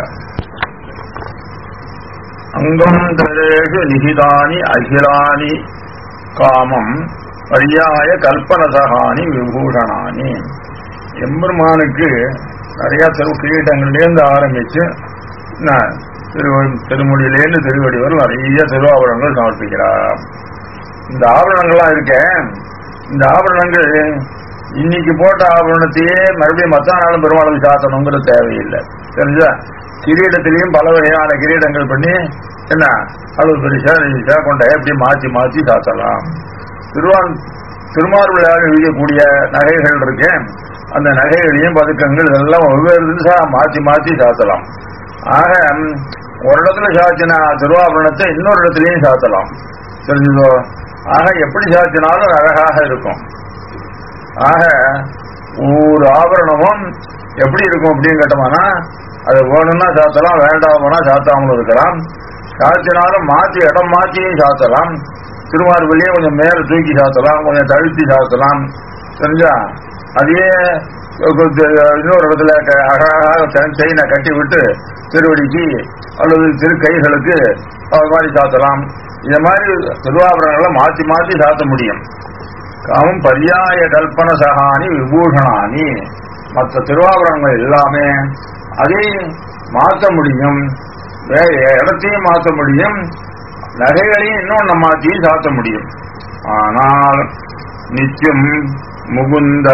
அங்கம் தரேஷு நிகிதானி அகிலானி காமம் பரியாய கல்பனசகானி விபூஷணானி எம்பெருமானுக்கு நிறைய திரு கிரீட்டங்கள்லேருந்து ஆரம்பிச்சு என்ன, திரு திருமொழியிலேருந்து திருவடி வரை நிறைய திருவாபரணங்கள் சமர்ப்பிக்கிறார் இந்த ஆபரணங்கள்லாம் இருக்க இந்த ஆபரணங்கள் இன்னைக்கு போட்ட ஆபரணத்தையே மறுபடியும் மத்த நாளும் பெருமாளுக்கு சாத்தணுங்கிறது தேவையில்லை தெரிஞ்சா கிரீடத்திலையும் பல வகையான கிரீடங்கள் பண்ணி என்ன அளவு பெருசா பெருசா கொண்ட எப்படி மாற்றி மாற்றி சாத்தலாம் திருவான் திருமார்பிள்ளையாக இருக்கக்கூடிய நகைகள் இருக்கு அந்த நகைகளையும் பதுக்கங்கள் இதெல்லாம் வெவ்வேறு தினசா மாற்றி மாற்றி சாத்தலாம் ஆக ம், ஒரு இடத்துல சாத்தின திருவாபரணத்தை இன்னொரு இடத்துலயும் சாத்தலாம் தெரிஞ்சதோ ஆக எப்படி சாத்தினாலும் அழகாக இருக்கும் ஆக ஒரு ஆபரணமும் எப்படி இருக்கும் அப்படின்னு கேட்டோம்னா அது வேணும்னா சாத்தலாம் வேண்டாமனா சாத்தாமலும் இருக்கலாம் சாத்தினாலும் மாற்றி இடம் மாற்றியும் சாத்தலாம் திருமார்பிலேயே கொஞ்சம் மேல தூக்கி சாத்தலாம் கொஞ்சம் தழுத்தி சாத்தலாம் தெரிஞ்சா அதையே இன்னொரு இடத்துல க- அழகாக செயினை கட்டி விட்டு திருவடிக்கு அல்லது திருக்கைகளுக்கு அது மாதிரி சாத்தலாம் இந்த மாதிரி திருவாபரணங்களை மாற்றி மாற்றி சாத்த முடியும் காமம் பர்யாய கல்பன சகானி விபூஷணானி மற்ற திருவாபரணங்கள் எல்லாமே அதை மாற்ற முடியும் வேற இடத்தையும் மாற்ற முடியும் நகைகளையும் இன்னொன்று மாற்றியும் சாத்த முடியும் ஆனால் நித்தியம் முகுந்த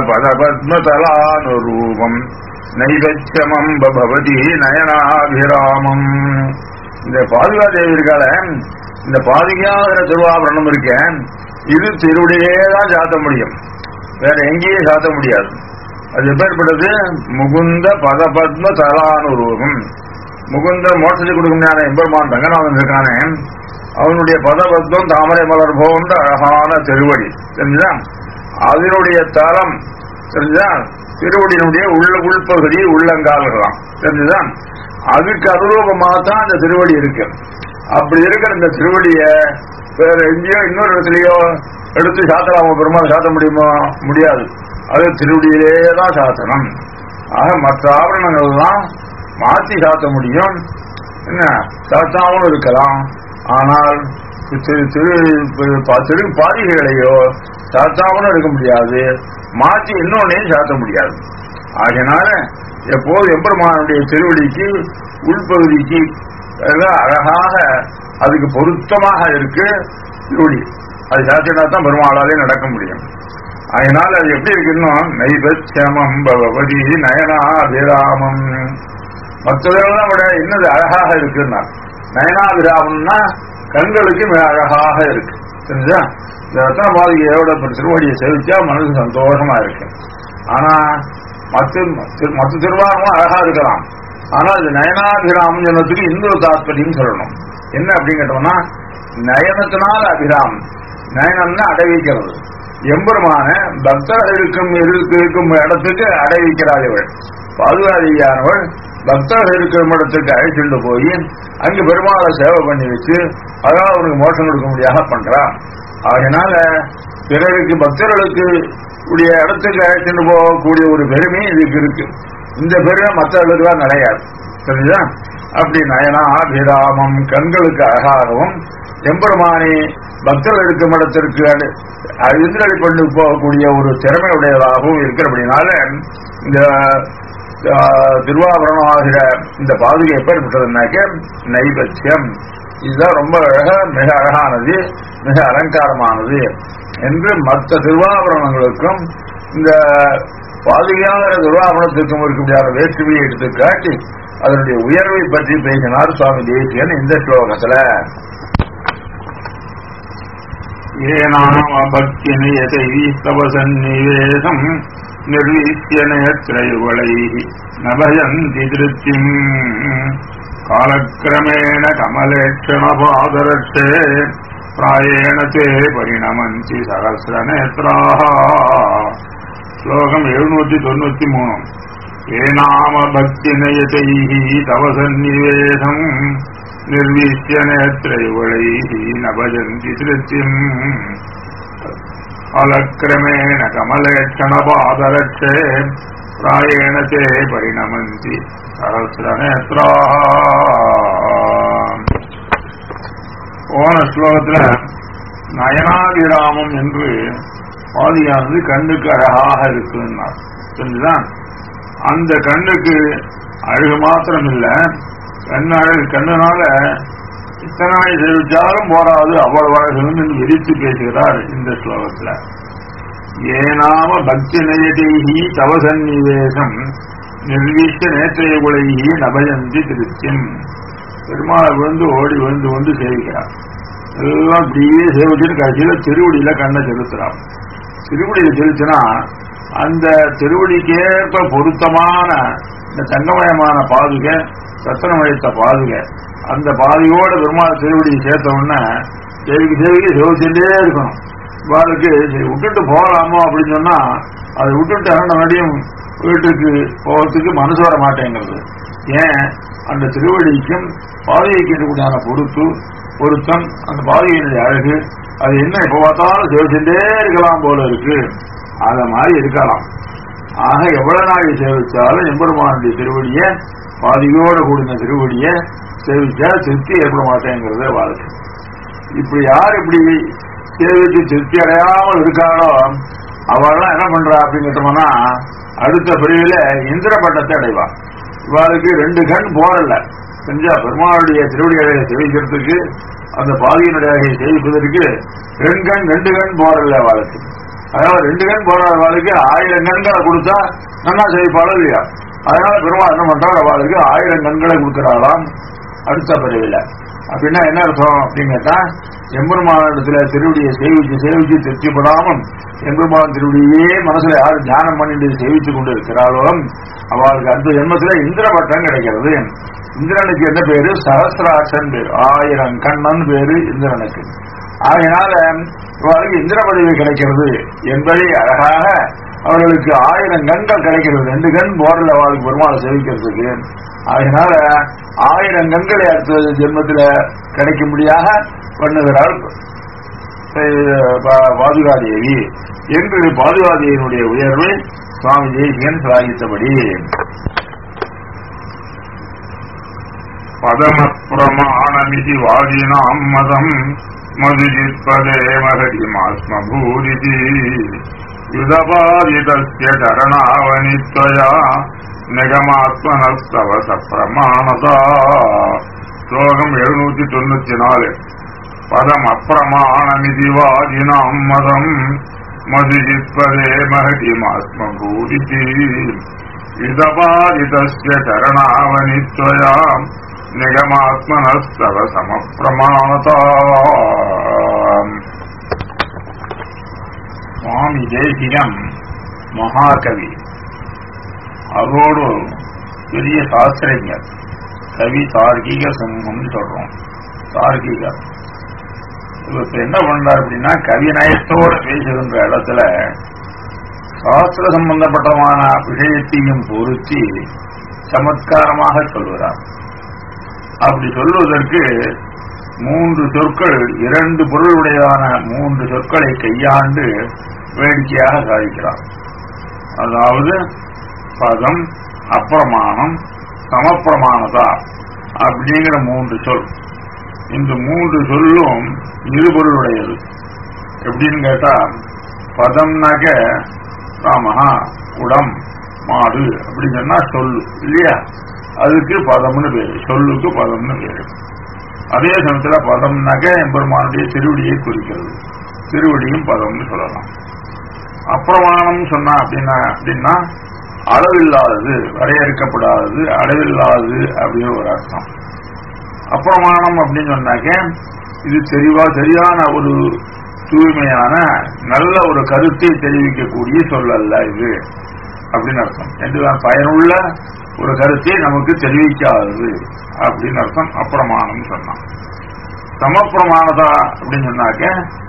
பதபத்மதலானுரூபம் நைவச்சமம் பவதி நயனாபிராமம் இந்த பாதுகா தேவி இருக்கால இந்த பாதுகாகிற திருவாபரணம் இருக்க இது திருவடியே தான் சாத்த முடியும் வேற எங்கேயும் சாத்த முடியாது அது எப்பேற்பட்டது முகுந்த பதபத்ம தலானுரூபம் முகுந்த மோட்சத்தை கொடுக்கும் எம்பெருமான் ரங்கநாதன் இருக்கானே அவனுடைய பதபத்மம் தாமரை மலர் போன்ற அழகான திருவடி தெரிஞ்சுதா அதனுடைய தரம் தெரிஞ்சுதா திருவடியினுடைய உள்ள உள்பகுதி உள்ளங்கால்களாம் தெரிஞ்சுதா அதுக்கு அனுரூபமாக தான் அந்த திருவடி இருக்கு அப்படி இருக்கிற இந்த திருவடிய வேற எங்கேயோ இன்னொரு இடத்துலயோ எடுத்து சாத்தலாமா பெருமாள் சாத்த முடியுமா முடியாது அது திருவடியிலே தான் சாத்தணும் ஆக மற்ற ஆபரணங்கள்லாம் மாத்தி சாத்த முடியும் என்ன சாத்தாமலும் இருக்கலாம் ஆனால் திரு திரு ப- திரு பாதிகளையோ சாத்தாமலும் இருக்க முடியாது மாற்றி இன்னொன்னையும் சாத்த முடியாது ஆகையினால எப்போது எம்பெருமானுடைய திருவடிக்கு உள்பகுதிக்கு எல்லாம் அழகாக அதுக்கு பொருத்தமாக இருக்கு திருவடி அது சாத்தினா தான் பெருமாளாலே நடக்க முடியும் அதனால அது எப்படி இருக்குன்னா நைபட்சமம் பவதி நயனாபிராமம் மற்றதெல்லாம் விட இன்னது அழகாக இருக்குன்னா நயனாபிராமம்னா கண்களுக்கு மிக அழகாக இருக்கு தெரிஞ்சா இந்த ரத்ன பாதிகையோட திருவடியை சேவிச்சா மனசு சந்தோஷமா இருக்கு ஆனா மற்ற மற்ற திருவாரமும் அழகா இருக்கலாம் ஆனா இது நயனாபிராமம் சொன்னதுக்கு இன்னொரு தாத்பரியம் சொல்லணும் என்ன அப்படின்னு கேட்டோம்னா நயனத்தினால் அபிராமம் நயனம்னா அடைவிக்கிறது எம்பெருமான பக்தர்களுக்கும் இருக்கு- இருக்கும் இடத்துக்கு அடைவிக்கிறாள் இவள் பாதுகாதியானவள் பக்தர்கள் இருக்கும் இடத்துக்கு அழைச்சிட்டு போய் அங்கு பெருமாளை சேவை பண்ணி வச்சு அதான் அவனுக்கு மோசம் கொடுக்க முடியாத பண்றான் அதனால பிறருக்கு பக்தர்களுக்கு உடைய இடத்துக்கு அழைச்சிட்டு போகக்கூடிய ஒரு பெருமை இதுக்கு இருக்கு இந்த பெருமை மற்றவர்களுக்குலாம் கிடையாது சரிதா அப்படி நயனா அபிராமம் கண்களுக்கு அழகாகவும் எம்பெருமானி பக்தர்கள் இருக்கும் இடத்திற்கு அடு- எதிரடி பண்ணி போகக்கூடிய ஒரு திறமை உடையதாகவும் இருக்கிறபடினால இந்த ஆஹ், திருவாபரணம் ஆகிற இந்த பாதுகை எப்பேற்பட்டதுனாக்க நைபட்சியம் இதுதான் ரொம்ப அழகா மிக அழகானது மிக அலங்காரமானது என்று மற்ற திருவாபரணங்களுக்கும் இந்த பாதுகாக்கிற திருவாபரணத்திற்கும் இருக்கக்கூடிய வேற்றுமையை எடுத்து காட்டி அதனுடைய உயர்வை பற்றி பேசினார் சுவாமி தேசியன் இந்த ஸ்லோகத்துல ஏனாம பக்தி நியதை தவ சந்நிவேசம் நிர்வீசிய நேத்ரைவளை நபயந்தி திருப்திம் காலக்கிரமேண கமலேட்சண பாதரட்சே பிராயேண தே பரிணமந்தி சகசிரநேத்ராः ஸ்லோகம் எழுநூத்தி தொண்ணூத்தி மூணு ஏனாம பக்தி நயதை தவ சந்நிவேசம் நிர்வீசிய நேத்ரைவளை நபஜந்தி திருப்திம் காலக்கிரமேண கமலேட்சண பாதரட்சே பிராயேண தே பரிணமந்தி சகசிரநேத்ராः போன ஸ்லோகத்துல நயனாதிராமம் என்று பாதியானது கண்ணுக்கு அழகாக இருக்குன்னார் தெரிஞ்சுதான் அந்த கண்ணுக்கு அழகு மாத்திரம் இல்ல கண்ணு அழகு கண்ணுனால இத்தனை நாள் சேவிச்சாலும் போராது அவ்வளவு அழகுன்னு விரித்து பேசுகிறார் இந்த ஸ்லோகத்துல ஏனாம பக்தி நயதேகி தவ சந்நிவேசம் நிர்வீஷ்ட நேத்திரகுலைகி நபயந்தி திருத்தியம் பெருமாளை விழுந்து ஓடி விழுந்து வந்து சேவிக்கிறார் எல்லாம் அப்படியே சேவிச்சுட்டு கடைசியில திருவடியில கண்ணை செலுத்துறான் திருவடியில செலுத்தினா அந்த திருவடிக்கேற்ப பொருத்தமான இந்த தங்கமயமான பாதுகை ரத்தனமயத்த பாதுகை அந்த பாதையோட பெருமாள் திருவடியை சேர்த்த உடனே சேவிக்கு சேவிக்கு சேவிச்சுட்டே இருக்கணும் இவாளுக்கு சரி விட்டுட்டு போகலாமோ அப்படின்னு சொன்னா அதை விட்டுட்டு அந்த மறுபடியும் வீட்டுக்கு போகிறதுக்கு மனசு வர மாட்டேங்கிறது ஏன் அந்த திருவடிக்கும் பாதைக்கு இருக்கக்கூடியான பொறுத்து பொருத்தம் அந்த பாதையினுடைய அழகு அது என்ன எப்ப பார்த்தாலும் சேவிச்சுட்டே இருக்கலாம் போல இருக்கு அத மாதிரி இருக்கலாம் ஆக எவ்வளவு நாள் சேவிச்சாலும் எம்பெருமானுடைய திருவடிய பாதியோட கூடின திருவடிய சேவிச்சா திருப்தி ஏற்பட மாட்டேங்கிறது வாழ்க்கை இப்படி யார் இப்படி சேவிச்சு திருப்தி அடையாமல் இருக்காளோ அவெல்லாம் என்ன பண்றா அப்படின்னு கேட்டோம்னா அடுத்த பிரிவுல இந்திர பட்டத்தை அடைவா இவாளுக்கு ரெண்டு கண் போரல செஞ்சா பெருமாளுடைய திருவடி அழகை சேவிக்கிறதுக்கு அந்த பாதியினுடைய அழகை சேவிப்பதற்கு ரெண்டு கண் ரெண்டு கண் போரல அவளுக்கு அதாவது ரெண்டு கண் போடுறவாளுக்கு ஆயிரம் கண்களை கொடுத்தா நல்லா செய்வாளோ இல்லையா அதனால பெருமாள் என்ன பண்றாரு அவளுக்கு ஆயிரம் கண்களை கொடுக்கிறாளாம் அடுத்த பிறவில அப்படின்னா என்ன அர்த்தம் அப்படின்னு கேட்டா எம்பெருமானிடத்துல திருவடியை சேவிச்சு சேவிச்சு திருப்திப்படாமல் எம்பெருமான் திருவடியே மனசுல யார் தியானம் பண்ணிட்டு சேவிச்சு கொண்டு இருக்கிறாளோ அவளுக்கு அடுத்த ஜென்மத்துல இந்திர பட்டம் கிடைக்கிறது இந்திரனுக்கு என்ன பேரு சகசிராட்சன் பேரு ஆயிரம் கண்ணன் பேரு இந்திரனுக்கு ஆகையினால இவர்களுக்கு இந்திர பதவி கிடைக்கிறது என்பதை அழகாக அவர்களுக்கு ஆயிரம் கண்கள் கிடைக்கிறது ரெண்டு கண் போர்ல அவளுக்கு பெருமாளை சேவிக்கிறதுக்கு அதனால ஆயிரம் கண்களை அடுத்த ஜென்மத்தில் கிடைக்கும்படியாக பண்ணுகிறாள் அஹ், பா- பாதுகாதேவி என்று பாதுகாதேவியினுடைய உயர்வை சுவாமி தேசிகன் சாதித்தபடி பதமப்பிரமாணமிதி வாதினாம் மதம் மதுஜித்பதே மகதிமாஸ்மபூரிதி யுதபாதிதஸ்ய சரணாவனித்வயா நிகமாத்மனஸ்தவ சப்பிரமாணதா ஸ்லோகம் எழுநூத்தி தொண்ணூத்தி நாலு பதம் அப்பிரமாணமிதி வாதினாம் மதம் மதுஜித்பதே மகதிமாஸ்மபூரிதி யுதபாதிதஸ்ய சரணாவனித்வயா நிகமாத்மனஸ்தவ சமப்பிரமாணதா சுவாமி தேசிகம் மகாகவி அவரோடு பெரிய சாஸ்திரஞர் கவி தார்க்கிக சிம்மம்னு சொல்றோம் தார்க்கிகர் இவர் இப்ப என்ன பண்றார் அப்படின்னா கவிநயத்தோடு பேசுகின்ற இடத்துல சாஸ்திர சம்பந்தப்பட்டமான விஷயத்தையும் பொருத்தி சமத்காரமாக சொல்கிறார் அப்படி சொல்வதற்கு மூன்று சொற்கள் இரண்டு பொருளுடையதான மூன்று சொற்களை கையாண்டு வேடிக்கையாக சாதிக்கிறார் அதாவது பதம் அப்பிரமாணம் சமப்பிரமாணதா அப்படிங்கிற மூன்று சொல் இந்த மூன்று சொல்லும் இருபொருளுடையது எப்படின்னு கேட்டா பதம்னாக்க ராமஹா குடம் மாடு அப்படின்னு சொன்னா சொல்லு இல்லையா அதுக்கு பதம்னு பேரு சொல்லுக்கு பதம்னு பேரு அதே சமயத்துல பதம்னாக்க எம்பெருமானுடைய திருவடியை குறிக்கிறது திருவடியும் பதம்னு சொல்லலாம் அப்பிரமாணம் சொன்னா அப்படின்னா அப்படின்னா அளவில்லாதது வரையறுக்கப்படாதது அளவில்லாதது அப்படின்னு ஒரு அர்த்தம் அப்பிரமாணம் அப்படின்னு சொன்னாக்க இது தெளிவா சரியான ஒரு தூய்மையான நல்ல ஒரு கருத்தை தெரிவிக்கக்கூடிய சொல் அல்ல இது அப்படின்னு அர்த்தம் என்றுதான் பயனுள்ள ஒரு கருத்தை நமக்கு தெரிவிக்காதது அப்படின்னு அர்த்தம் அப்பிரமாணம் சொன்னான் சமப்பிரமாணதா அப்படின்னு சொன்னாக்க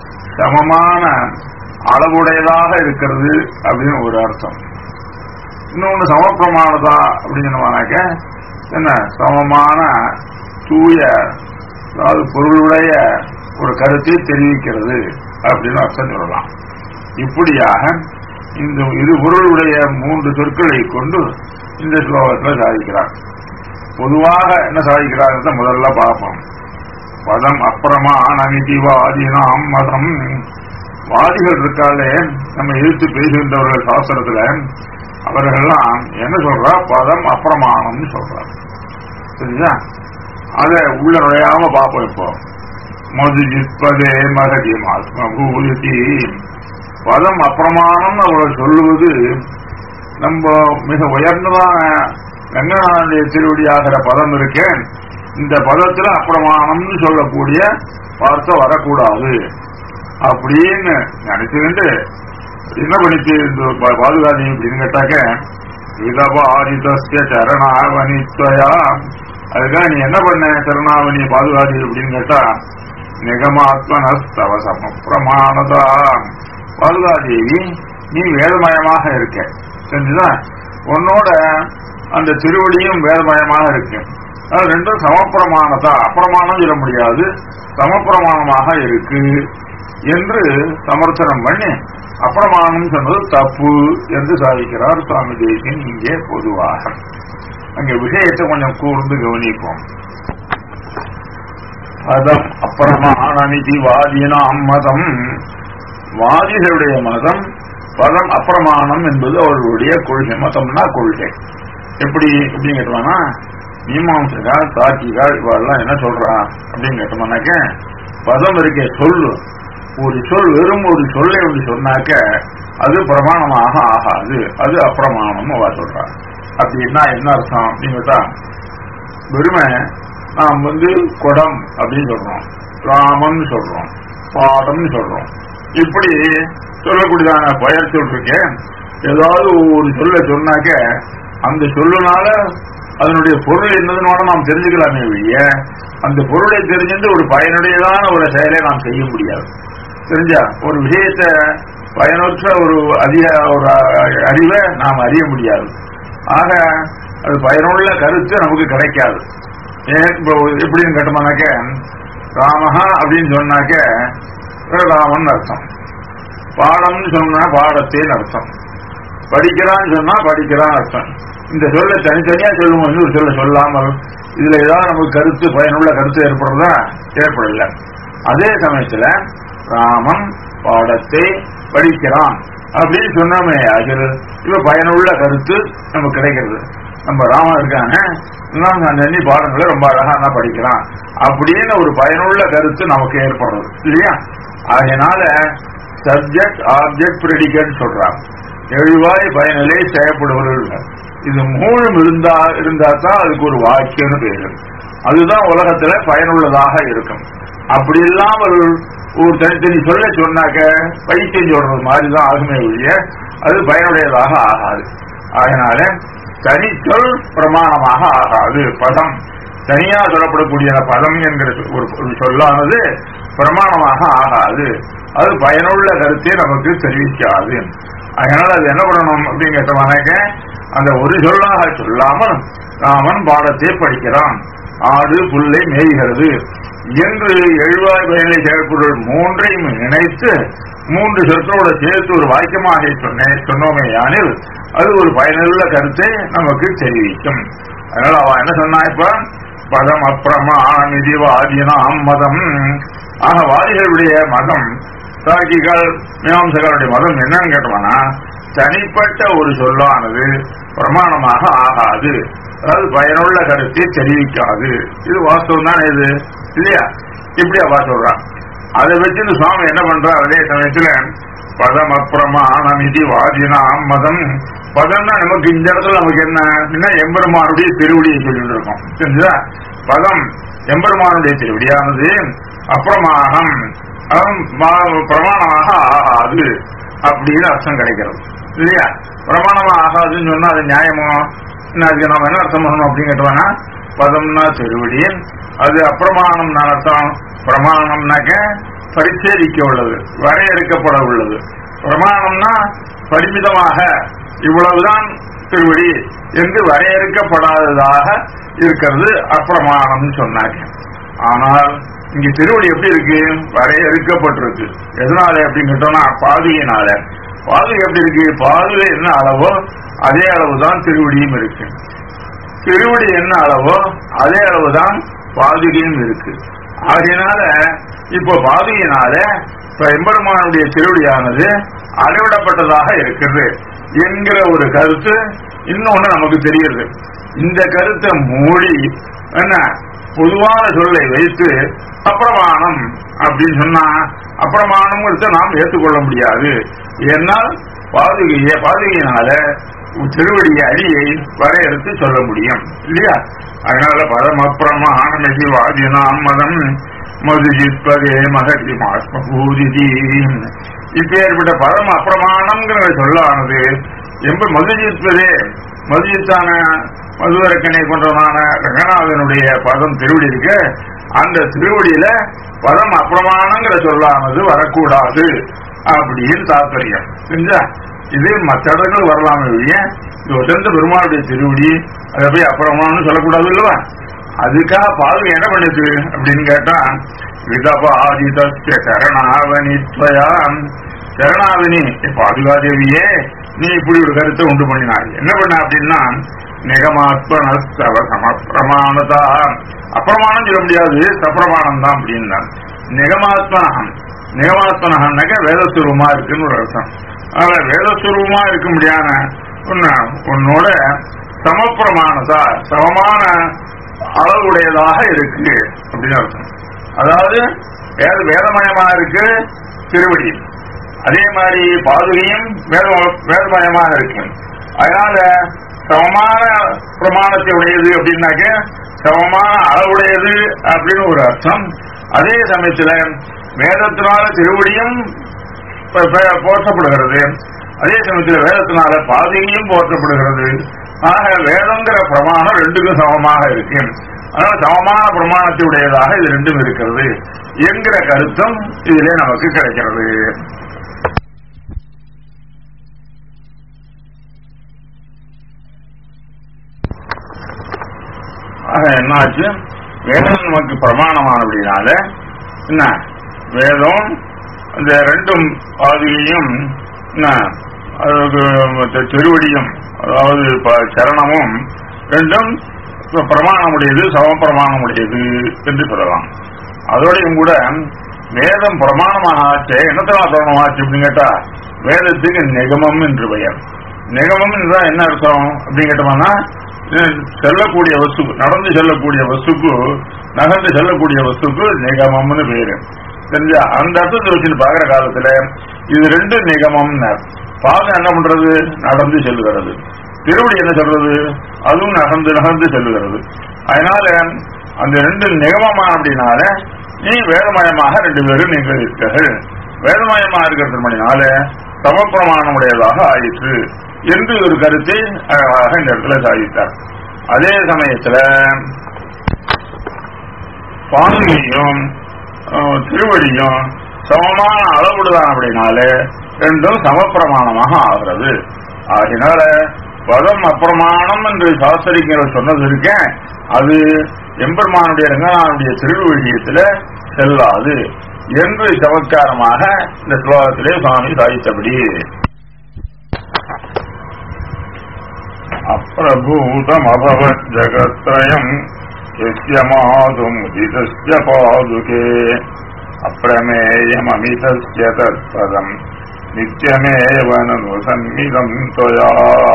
சமமான அளவுடையதாக இருக்கிறது அப்படின்னு ஒரு அர்த்தம் இன்னொன்னு சமப்பிரமாணதா அப்படின்னு சொன்னாக்க என்ன சமமான தூய அதாவது பொருளுடைய ஒரு கருத்தை தெரிவிக்கிறது அப்படின்னு அர்த்தம் சொல்லலாம் இப்படியாக இந்த இரு பொருளுடைய மூன்று சொற்களை கொண்டு இந்த ஸ்லோகத்தில் சாதிக்கிறார் பொதுவாக என்ன சாதிக்கிறார் முதல்ல பார்ப்போம் பதம் அப்பிரமாணமிதி வாதினாம் மதம் வாதிகள் இருக்காலே நம்ம எதிர்த்து பேசுகின்றவர்கள் சாஸ்திரத்துல அவர்கள்லாம் என்ன சொல்றா பதம் அப்பிரமாணம்னு சொல்றார் சரிங்களா அத உள்ள நுழையாம பார்ப்போம் இப்போ மது ஜிப்பதே மகதி மாத்மபூதி பதம் அப்பிரமாணம்னு அவர்கள் சொல்லுவது நம்ம மிக உயர்ந்ததான ரங்கநாதனுடைய திருவடியாகிற பதம் இருக்கேன் இந்த பதத்துல அப்பிரமாணம்னு சொல்லக்கூடிய வார்த்தை வரக்கூடாது அப்படின்னு நினைச்சுக்கிட்டு என்ன பண்ணிச்சு இந்த பா- பாதுகாதி அப்படின்னு கேட்டாக்க விதபாரிதஸ்ய சரணாவனித்வயா அதுக்காக நீ என்ன பண்ண சரணாவணி பாதுகாதி அப்படின்னு கேட்டா நிகமாத்மனஸ்தவ சமப்பிரமாணதா பாதுகாதேவி நீ வேதமயமாக இருக்க தெரிஞ்சுதா உன்னோட அந்த திருவடியும் வேதமயமாக இருக்கு அது ரெண்டும் சமப்பிரமாணதா அப்பிரமாணம் சொல்ல முடியாது சமப்பிரமாணமாக இருக்கு என்று சமர்த்தனம் பண்ணி அப்பிரமாணம் சொன்னது தப்பு என்று சாதிக்கிறார் சுவாமி தேசியன் இங்கே பொதுவாக அங்க விஷயத்தை கொஞ்சம் கூர்ந்து கவனிப்போம் பதம் அப்பிரமாணமிதி வாதினாம் மதம் வாதிகளுடைய மதம் பதம் அப்பிரமாணம் என்பது அவர்களுடைய கொள்கை மதம்னா கொள்கை எப்படி எப்படின்னு கேட்டோம்னா மீமாம்சகால் தாக்கிகால் இவெல்லாம் என்ன சொல்றா அப்படின்னு கேட்டோம்னாக்க பதம் இருக்கே சொல்லு ஒரு சொல் வெறும் ஒரு சொல்லை ஒன்று சொன்னாக்க அது பிரமாணமாக ஆகாது அது அப்பிரமாணம் அவ சொல்றா அப்படின்னா என்ன அர்த்தம் நீங்க தான் வெறுமை நாம் வந்து குடம் அப்படின்னு சொல்றோம் ராமன் சொல்றோம் பாடம்னு சொல்றோம் இப்படி சொல்லக்கூடியதான பெயர் சொல் இருக்கேன் ஏதாவது ஒரு சொல்ல சொன்னாக்க அந்த சொல்லுனால அதனுடைய பொருள் என்னதுனால நாம் தெரிஞ்சுக்கலாமே ஒழிய அந்த பொருளை தெரிஞ்சுட்டு ஒரு பயனுடையதான ஒரு செயலை நாம் செய்ய முடியாது தெரிஞ்சா ஒரு விஷயத்தை பயனற்ற ஒரு அதிக ஒரு அறிவை நாம் அறிய முடியாது ஆக அது பயனுள்ள கருத்து நமக்கு கிடைக்காது ஏன் இப்போ எப்படின்னு கேட்டோம்னாக்க ராமஹா அப்படின்னு சொன்னாக்க ராமன் அர்த்தம் பாடம்னு சொன்னா பாடத்தேன்னு அர்த்தம் படிக்கிறான்னு சொன்னா படிக்கிறான் அர்த்தம் இந்த சொல்ல தனித்தனியா சொல்லுவோம் இன்னொரு சொல்ல சொல்லாமல் இதுல ஏதாவது நமக்கு கருத்து பயனுள்ள கருத்து ஏற்படுறதா ஏற்படல அதே சமயத்துல ராமன் பாடத்தை படிக்கிறான் அப்படின்னு சொன்னாமே அதில் இப்ப பயனுள்ள கருத்து நமக்கு கிடைக்கிறது நம்ம ராமன் இருக்காங்க நான் எண்ணி பாடங்களை ரொம்ப அழகா நான் படிக்கிறான் அப்படின்னு ஒரு பயனுள்ள கருத்து நமக்கு ஏற்படுறது இல்லையா அதனால சப்ஜெக்ட் ஆப்ஜெக்ட் பிரெடிகேட் சொல்றாங்க எழுவாய் பயனிலே செய்யப்படுவர்கள் இது மூணும் இருந்தா இருந்தா தான் அதுக்கு ஒரு வாக்கியம்னு பேரு அதுதான் உலகத்துல பயனுள்ளதாக இருக்கும் அப்படி இல்லாமல் ஒரு தனித்தனி சொல்ல சொன்னாக்க பைத்தியம் சொல்றது மாதிரி தான் ஆகுமே ஒழிய அது பயனுடையதாக ஆகாது அதனால தனிச்சொல் பிரமாணமாக ஆகாது பதம் தனியா சொல்லப்படக்கூடிய பதம் என்கிற ஒரு ஒரு சொல்லானது பிரமாணமாக ஆகாது அது பயனுள்ள கருத்தை நமக்கு தெரிவிக்காது அதனால அது என்ன பண்ணணும் அப்படின்னு கேட்டவனாக்க அந்த ஒரு சொல்லாக சொல்லாமல் ராமன் பாடத்தை படிக்கிறான் ஆடு புல்லை மேய்கிறது என்று எழுவாய் பயனை செயற்பொருள் மூன்றையும் இணைத்து மூன்று சொற்களோட சேர்த்து ஒரு வாக்கியமாக சொன்னேன் சொன்னோமே யானில் அது ஒரு பயனுள்ள கருத்தை நமக்கு தெரிவிக்கும் அதனால அவன் என்ன சொன்னா இப்ப பதம் அப்பிரமாணம் இது வாதினாம் மதம் ஆக வாதிகளுடைய மதம் தாக்கிகள் மீமாம்சகருடைய மதம் என்னன்னு கேட்டோம்னா தனிப்பட்ட ஒரு சொல்லானது பிரமாணமாக ஆகாது அதாவது பயனுள்ள கருத்தை தெரிவிக்காது இது வாஸ்தவம் தான் இது இல்லையா இப்படி அவா சொல்றான் அதை வச்சு இந்த சுவாமி என்ன பண்றார் அதே சமயத்துல பதம் அப்பிரமாணம் இது வாதினாம் மதம் பதம்னா நமக்கு இந்த இடத்துல நமக்கு என்ன அப்படின்னா எம்பெருமானுடைய திருவடியை சொல்லிட்டு இருக்கோம் தெரிஞ்சுதா பதம் எம்பெருமானுடைய திருவடியானது அப்பிரமாணம் பிரமாணமாக ஆகாது அப்படின்னு அர்த்தம் கிடைக்கிறது இல்லையா பிரமாணமா ஆகாதுன்னு சொன்னா அது நியாயமோ அதுக்கு நம்ம என்ன அர்த்தம் பண்ணணும் அப்படின்னு கேட்டோம்னா பதம்னா திருவடி அது அப்பிரமாணம் அர்த்தம் பிரமாணம்னாக்க பரிச்சேதிக்க உள்ளது வரையறுக்கப்பட உள்ளது பிரமாணம்னா பரிமிதமாக இவ்வளவுதான் திருவடி என்று வரையறுக்கப்படாததாக இருக்கிறது அப்பிரமாணம்னு சொன்னாங்க ஆனால் இங்க திருவடி எப்படி இருக்கு வரையறுக்கப்பட்டிருக்கு எதனால அப்படின்னு கேட்டோம்னா பாதுகையினால பாதுகை எப்படி இருக்கு பாதுகை என்ன அளவோ அதே அளவுதான் திருவடியும் இருக்கு திருவடி என்ன அளவோ அதே அளவுதான் பாதுகையும் இருக்கு ஆகையினால இப்போ பாதுகையினால இப்ப எம்பெருமானுடைய திருவடியானது அளவிடப்பட்டதாக இருக்கிறது என்கிற ஒரு கருத்து இன்னொன்னு நமக்கு தெரியுது இந்த கருத்தை மூடி என்ன பொதுவான சொல்லை வைத்து அப்பிரமாணம் அப்படின்னு சொன்னா அப்பிரமாணம் நாம் ஏற்றுக்கொள்ள முடியாது ஏன்னால் பாதுகைய பாதுகையினால திருவடிய அடியை வரையறுத்து சொல்ல முடியும் இல்லையா அதனால பதம் அப்பிரமாணம் வாதினாம் மதம் மதுஜித்வதே மகதி மாத்மபூதிதி இப்ப ஏற்பட்ட பதம் அப்பிரமாணம்ங்கிற சொல்லானது எம்ப மதுஜித்வதே மதுஜித்தான மதுவரக்கனை கொண்டவனான ரங்கநாதனுடைய பதம் திருவடி இருக்கு அந்த திருவடியில பதம் அப்பிரமாணங்கிற சொல்லானது வரக்கூடாது அப்படின்னு தாற்பயம் புரிஞ்சா இது மற்ற இடங்கள் வரலாமே ஒழிய இது வசந்த பெருமாளுடைய திருவடி அதை போய் அப்புறமானு சொல்லக்கூடாது இல்லவா அதுக்காக பாதுகை என்ன பண்ணுது அப்படின்னு கேட்டா விதபாதித சரணாவனித்வயா சரணாவனி பாதுகாதேவியே நீ இப்படி ஒரு கருத்தை உண்டு பண்ணினாய் என்ன பண்ண அப்படின்னா நிகமாத்மனஸ்தவ சமப்பிரமாணதா அப்பிரமாணம் சொல்ல முடியாது சப்பிரமாணம் தான் அப்படின்னா நிகமாத்மனகம் நிகமாத்மனகம்னாக்க வேதஸ்வரூபமா இருக்குன்னு ஒரு அர்த்தம் அதனால வேதஸ்வரூபமா இருக்க முடியாத உன்னோட சமப்பிரமாணதா சமமான அளவுடையதாக இருக்கு அப்படின்னு அர்த்தம் அதாவது வேத வேதமயமா இருக்கு திருவடி அதே மாதிரி பாதுகையும் வேத வேதமயமாக இருக்கு அதனால சமமான பிரமாணத்தை உடையது அப்படின்னாக்க சமமான அளவுடையது அப்படின்னு ஒரு அர்த்தம் அதே சமயத்துல வேதத்தினால திருவடியும் ப- ப- போற்றப்படுகிறது அதே சமயத்தில் வேதத்தினால பாதையும் போற்றப்படுகிறது ஆக வேதங்கிற பிரமாணம் ரெண்டுக்கும் சமமாக இருக்கு அதனால சமமான பிரமாணத்தை உடையதாக இது ரெண்டும் இருக்கிறது என்கிற கருத்தும் இதிலே நமக்கு கிடைக்கிறது ஆக என்னாச்சு வேதம் நமக்கு பிரமாணமானபடினால என்ன வேதம் இந்த ரெண்டும் பாதியையும் என்ன அதுக்கு மத்த திருவடியும் அதாவது ப- சரணமும் ரெண்டும் இப்ப பிரமாணமுடையது சமப்பிரமாணமுடையது என்று சொல்லலாம் அதோடையும் கூட வேதம் பிரமாணமாக ஆச்சு என்னத்தவா பிரமாணமாச்சு அப்படின்னு கேட்டா வேதத்துக்கு நிகமம் என்று பெயர் நிகமம் என்றால் என்ன அர்த்தம் அப்படின்னு கேட்டோம்னா அஹ் செல்லக்கூடிய வஸ்து நடந்து செல்லக்கூடிய வஸ்துக்கு நகர்ந்து செல்லக்கூடிய வஸ்துக்கு நிகமம்னு பேரு தெரிஞ்சா அந்த அர்த்தத்தை வச்சுட்டு பாக்குற காலத்துல இது ரெண்டு நிகமம் பாதம் என்ன பண்றது நடந்து செல்லுகிறது திருவடி என்ன சொல்றது அதுவும் நகர்ந்து நகர்ந்து செல்லுகிறது அதனால அந்த ரெண்டு நிகமமா அப்படின்னால நீ வேதமயமாக ரெண்டு பேரும் நீங்கள் இருக்கிறீர்கள் வேதமயமாக இருக்கிறதுனால சமப்பிரமாணமுடையதாக ஆயிற்று என்று ஒரு கருத்தை அழகாக இந்த இடத்துல சாதித்தார் அதே சமயத்துல பாதுகையும் அஹ், திருவடியும் சமமான அளவுடுதான் அப்படின்னாலே ரெண்டும் சமப்பிரமாணமாக ஆகிறது ஆகினால பதம் அப்பிரமாணம் என்று சாஸ்திரிஞர்கள் சொன்னது இருக்கேன் அது எம்பெருமானுடைய ரங்கநாதனுடைய திருவழியத்துல செல்லாது என்று சமத்காரமாக இந்த ஸ்லோகத்திலே சுவாமி சாதித்தபடி அப்பிரபூதமபவத் ஜகத்ரயம் यस्य मातुमुदितस्य पादुके अप्रमेयममितस्य तत्पदम् नित्यमेव ननु सन्निधम् त्वया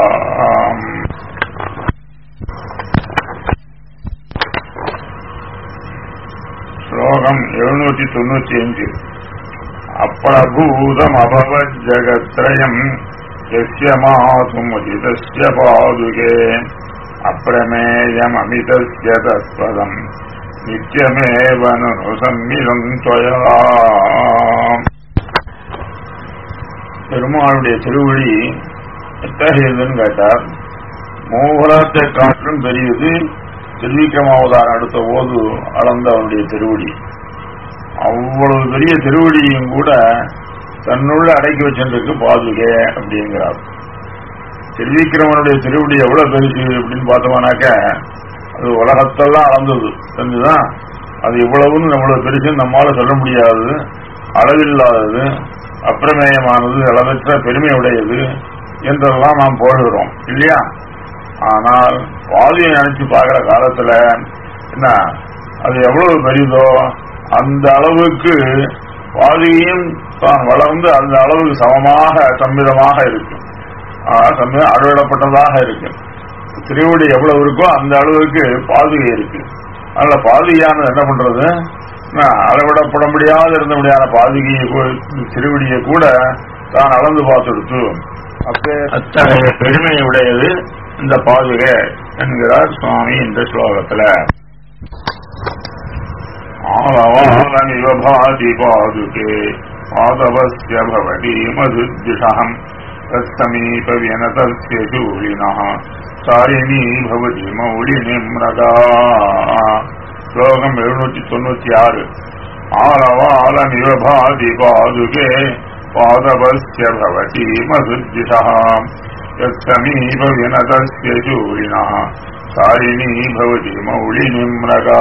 ஸ்லோகம் எழுநூற்றி தொண்ணூத்தி அஞ்சு அப்பிரபூதமபவத் ஜகத்ரயம் यस्य मातुमुदितस्य पादुके अप्रमेयममितस्य तत्पदम् नित्यमेव ननु सन्निधम् त्वया பெருமாளுடைய திருவடி எத்தகையதுன்னு கேட்டார் மூவலத்தை காற்றும் பெரியது திருவிக்கிரமாவதாரம் அடுத்த போது அளந்த அவனுடைய திருவடி அவ்வளவு பெரிய திருவடியும் கூட தன்னுள்ள அடக்கி வச்சிருக்கு பாதுகே அப்படிங்கிறார் திருவிக்கிரமனுடைய திருவடி எவ்வளவு பெருசு அப்படின்னு பார்த்தோம்னாக்க அது உலகத்தெல்லாம் அளந்தது தெரிஞ்சுதான் அது இவ்வளவுன்னு நம்மளோட பெருசுன்னு நம்மளால சொல்ல முடியாது அளவில்லாதது அப்பிரமேயமானது அளவற்ற பெருமை உடையது என்றெல்லாம் நாம் போடுகிறோம் இல்லையா ஆனால் பாதியை நினைச்சு பார்க்கிற காலத்துல என்ன அது எவ்வளவு பெரியதோ அந்த அளவுக்கு பாதியையும் தான் வளர்ந்து அந்த அளவுக்கு சமமாக சம்மிதமாக இருக்கு சம்மிதம் அறுவிடப்பட்டதாக இருக்கு திருவடி எவ்வளவு இருக்கோ அந்த அளவுக்கு பாதுகை இருக்கு அதனால பாதுகையானது என்ன பண்றது நான் அளவிடப்பட முடியாத இருந்த முடியாத பாதுகையை கூ- திருவடியை கூட தான் அளந்து பார்த்துடுத்து அத்தகைய பெருமையை உடையது இந்த பாதுகை என்கிறார் சுவாமி இந்த ஸ்லோகத்துல ஆளவாளனிவ பாதி பாதுகே பாதவஸ்ய பவதி மதுஜிஷம் தத்சமீப வியனதஸ்ய சூலினः சாரிணி பவதி மௌலி நிம்ரகா ஸ்லோகம் எழுநூற்றி தொண்ணூத்தி ஆறு ஆளவாளனிவ பாதி பாதுகே பாதவஸ்ய பவதி மதுஜிஷः यत्समीप विनतस्य शूरिणः सारिणी भवति மௌலி நிம்ரகா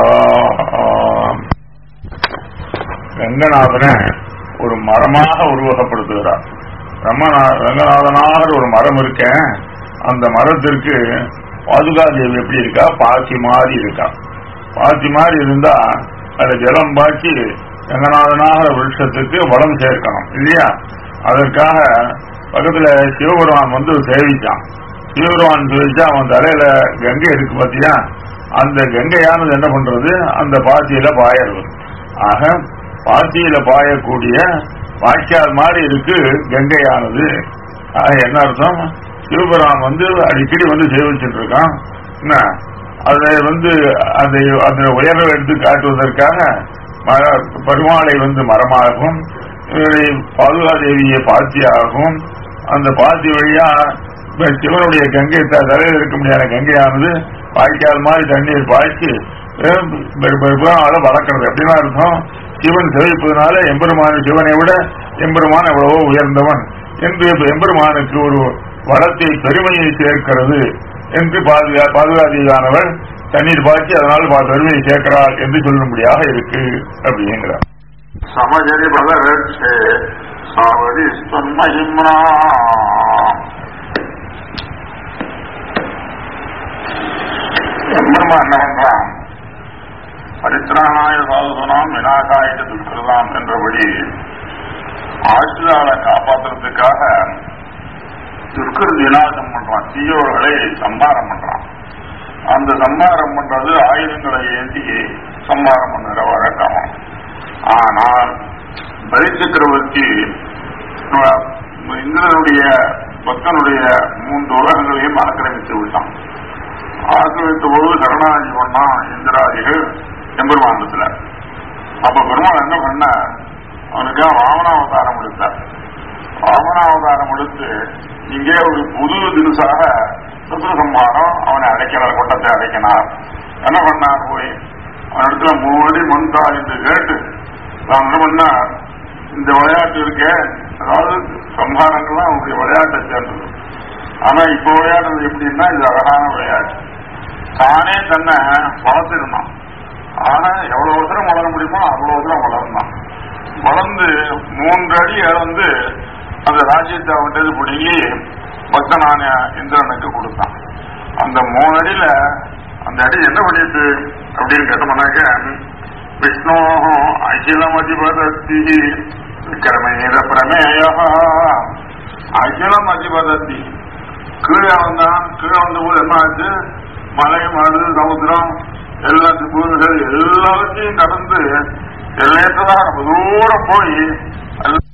ரங்கநாதனை ஒரு மரமாக உருவகப்படுத்துகிறார் ரமணா ரங்கநாதனாக ஒரு மரம் இருக்கேன் அந்த மரத்திற்கு பாதுகாதேவி எப்படி இருக்கா பாசி மாதிரி இருக்கா பாசி மாதிரி இருந்தா அதுல ஜலம் பாய்ச்சி ரங்கநாதனாக விருட்சத்துக்கு வளம் சேர்க்கணும் இல்லையா அதற்காக பக்கத்துல சிவபெருமான் வந்து சேவிச்சான் சிவபெருமான் சேவிச்சா அவன் தலையில கங்கை இருக்கு பாத்தியா அந்த கங்கையானது என்ன பண்றது அந்த பாத்தியில பாயறது ஆக பாத்தியில பாயக்கூடிய வாய்க்கால் மாதிரி இருக்கு கங்கையானது ஆக என்ன அர்த்தம் சிவபெருமான் வந்து அடிக்கடி வந்து சேவிச்சுட்டு இருக்கான் என்ன அதை வந்து அதை அந்த உயர்வை எடுத்து காட்டுவதற்காக மர- பெருமாளை வந்து மரமாகவும் இவரை பாதுகாதேவியை பாத்தியாகவும் அந்த பாத்தி வழியா இப்ப சிவனுடைய கங்கை த- தலையில் இருக்க முடியாத கங்கையானது வாய்க்கால் மாதிரி தண்ணீர் பாய்ச்சி பெருமாளை வளர்க்கறது அப்படின்னா அர்த்தம் சிவன் சேவிப்பதனால எம்பெருமான சிவனை விட எம்பெருமான் எவ்வளவோ உயர்ந்தவன் என்று எம்பெருமானுக்கு ஒரு வளத்தை பெருமையை சேர்க்கிறது என்று பாதுகா பாதுகாதியானவர் தண்ணீர் பாய்ச்சி அதனால் பா- பெருமையை சேர்க்கிறார் என்று சொல்லும்படியாக இருக்கு அப்படிங்கிறார் சமஜரி பலரட்சே சாவடி ஸ்வன்மஹிம்னா எம்பெருமா என்ன பண்றான் பரித்ராணாய சாதுனாம் வினாகாய துஷ்கிருதாம் என்றபடி ஆசிரியாவை காப்பாற்றுறதுக்காக துஷ்கிருதி விநாசம் பண்றான் தீயோர்களை சம்பாரம் பண்றான் அந்த சம்பாரம் பண்றது ஆயுதங்களை ஏந்தி சம்பாரம் பண்ணுற வழக்கம் ஆனால் பலி சக்கரவர்த்தி அஹ், இந்திரனுடைய பக்தனுடைய மூன்று உலகங்களையும் ஆக்கிரமித்து விட்டான் ஆக்கிரமித்த போது சரணாதி பண்ணான் இந்திராதிகள் எம்பெருமானத்துல அப்ப பெருமாள் என்ன பண்ண அவனுக்கு வாமனாவதாரம் எடுத்தார் வாமனாவதாரம் எடுத்து இங்கே ஒரு புது தினசாக சத்ரு சம்ஹாரம் அவனை அடைக்கிறார் கொட்டத்தை அடைக்கினார் என்ன பண்ணார் போய் அவனிடத்துல மூடி மந்தா என்று கேட்டு நான் என்ன பண்ணார் இந்த விளையாட்டு இருக்க அதாவது சம்ஹாரங்கள்லாம் அவனுடைய விளையாட்டை சேர்ந்தது ஆனா இப்ப விளையாடுறது எப்படின்னா இது அழகான விளையாட்டு தானே தன்னை வளர்த்திருந்தான் ஆனா எவ்வளவு அவசரம் வளர முடியுமோ அவ்வளவு அவசரம் வளர்ந்தான் வளர்ந்து மூன்று அடி இழந்து அந்த ராஜ்யத்தை அவன்கிட்ட பிடுங்கி பக்தனான இந்திரனுக்கு கொடுத்தான் அந்த மூணு அடியில அந்த அடி என்ன பண்ணிட்டு அப்படின்னு கேட்டோம்னாக்க விஷ்ணோ அகிலம் அதிபதத்தி விக்கிரமேத பிரமேய அகிலம் அதிபதத்தி கீழே வந்தான் கீழே வந்த போது என்ன ஆச்சு மலை மணல் சமுத்திரம் எல்லாத்து பூமிகள் எல்லாத்தையும் கடந்து எல்லையற்றதாக ரொம்ப தூரம் போய்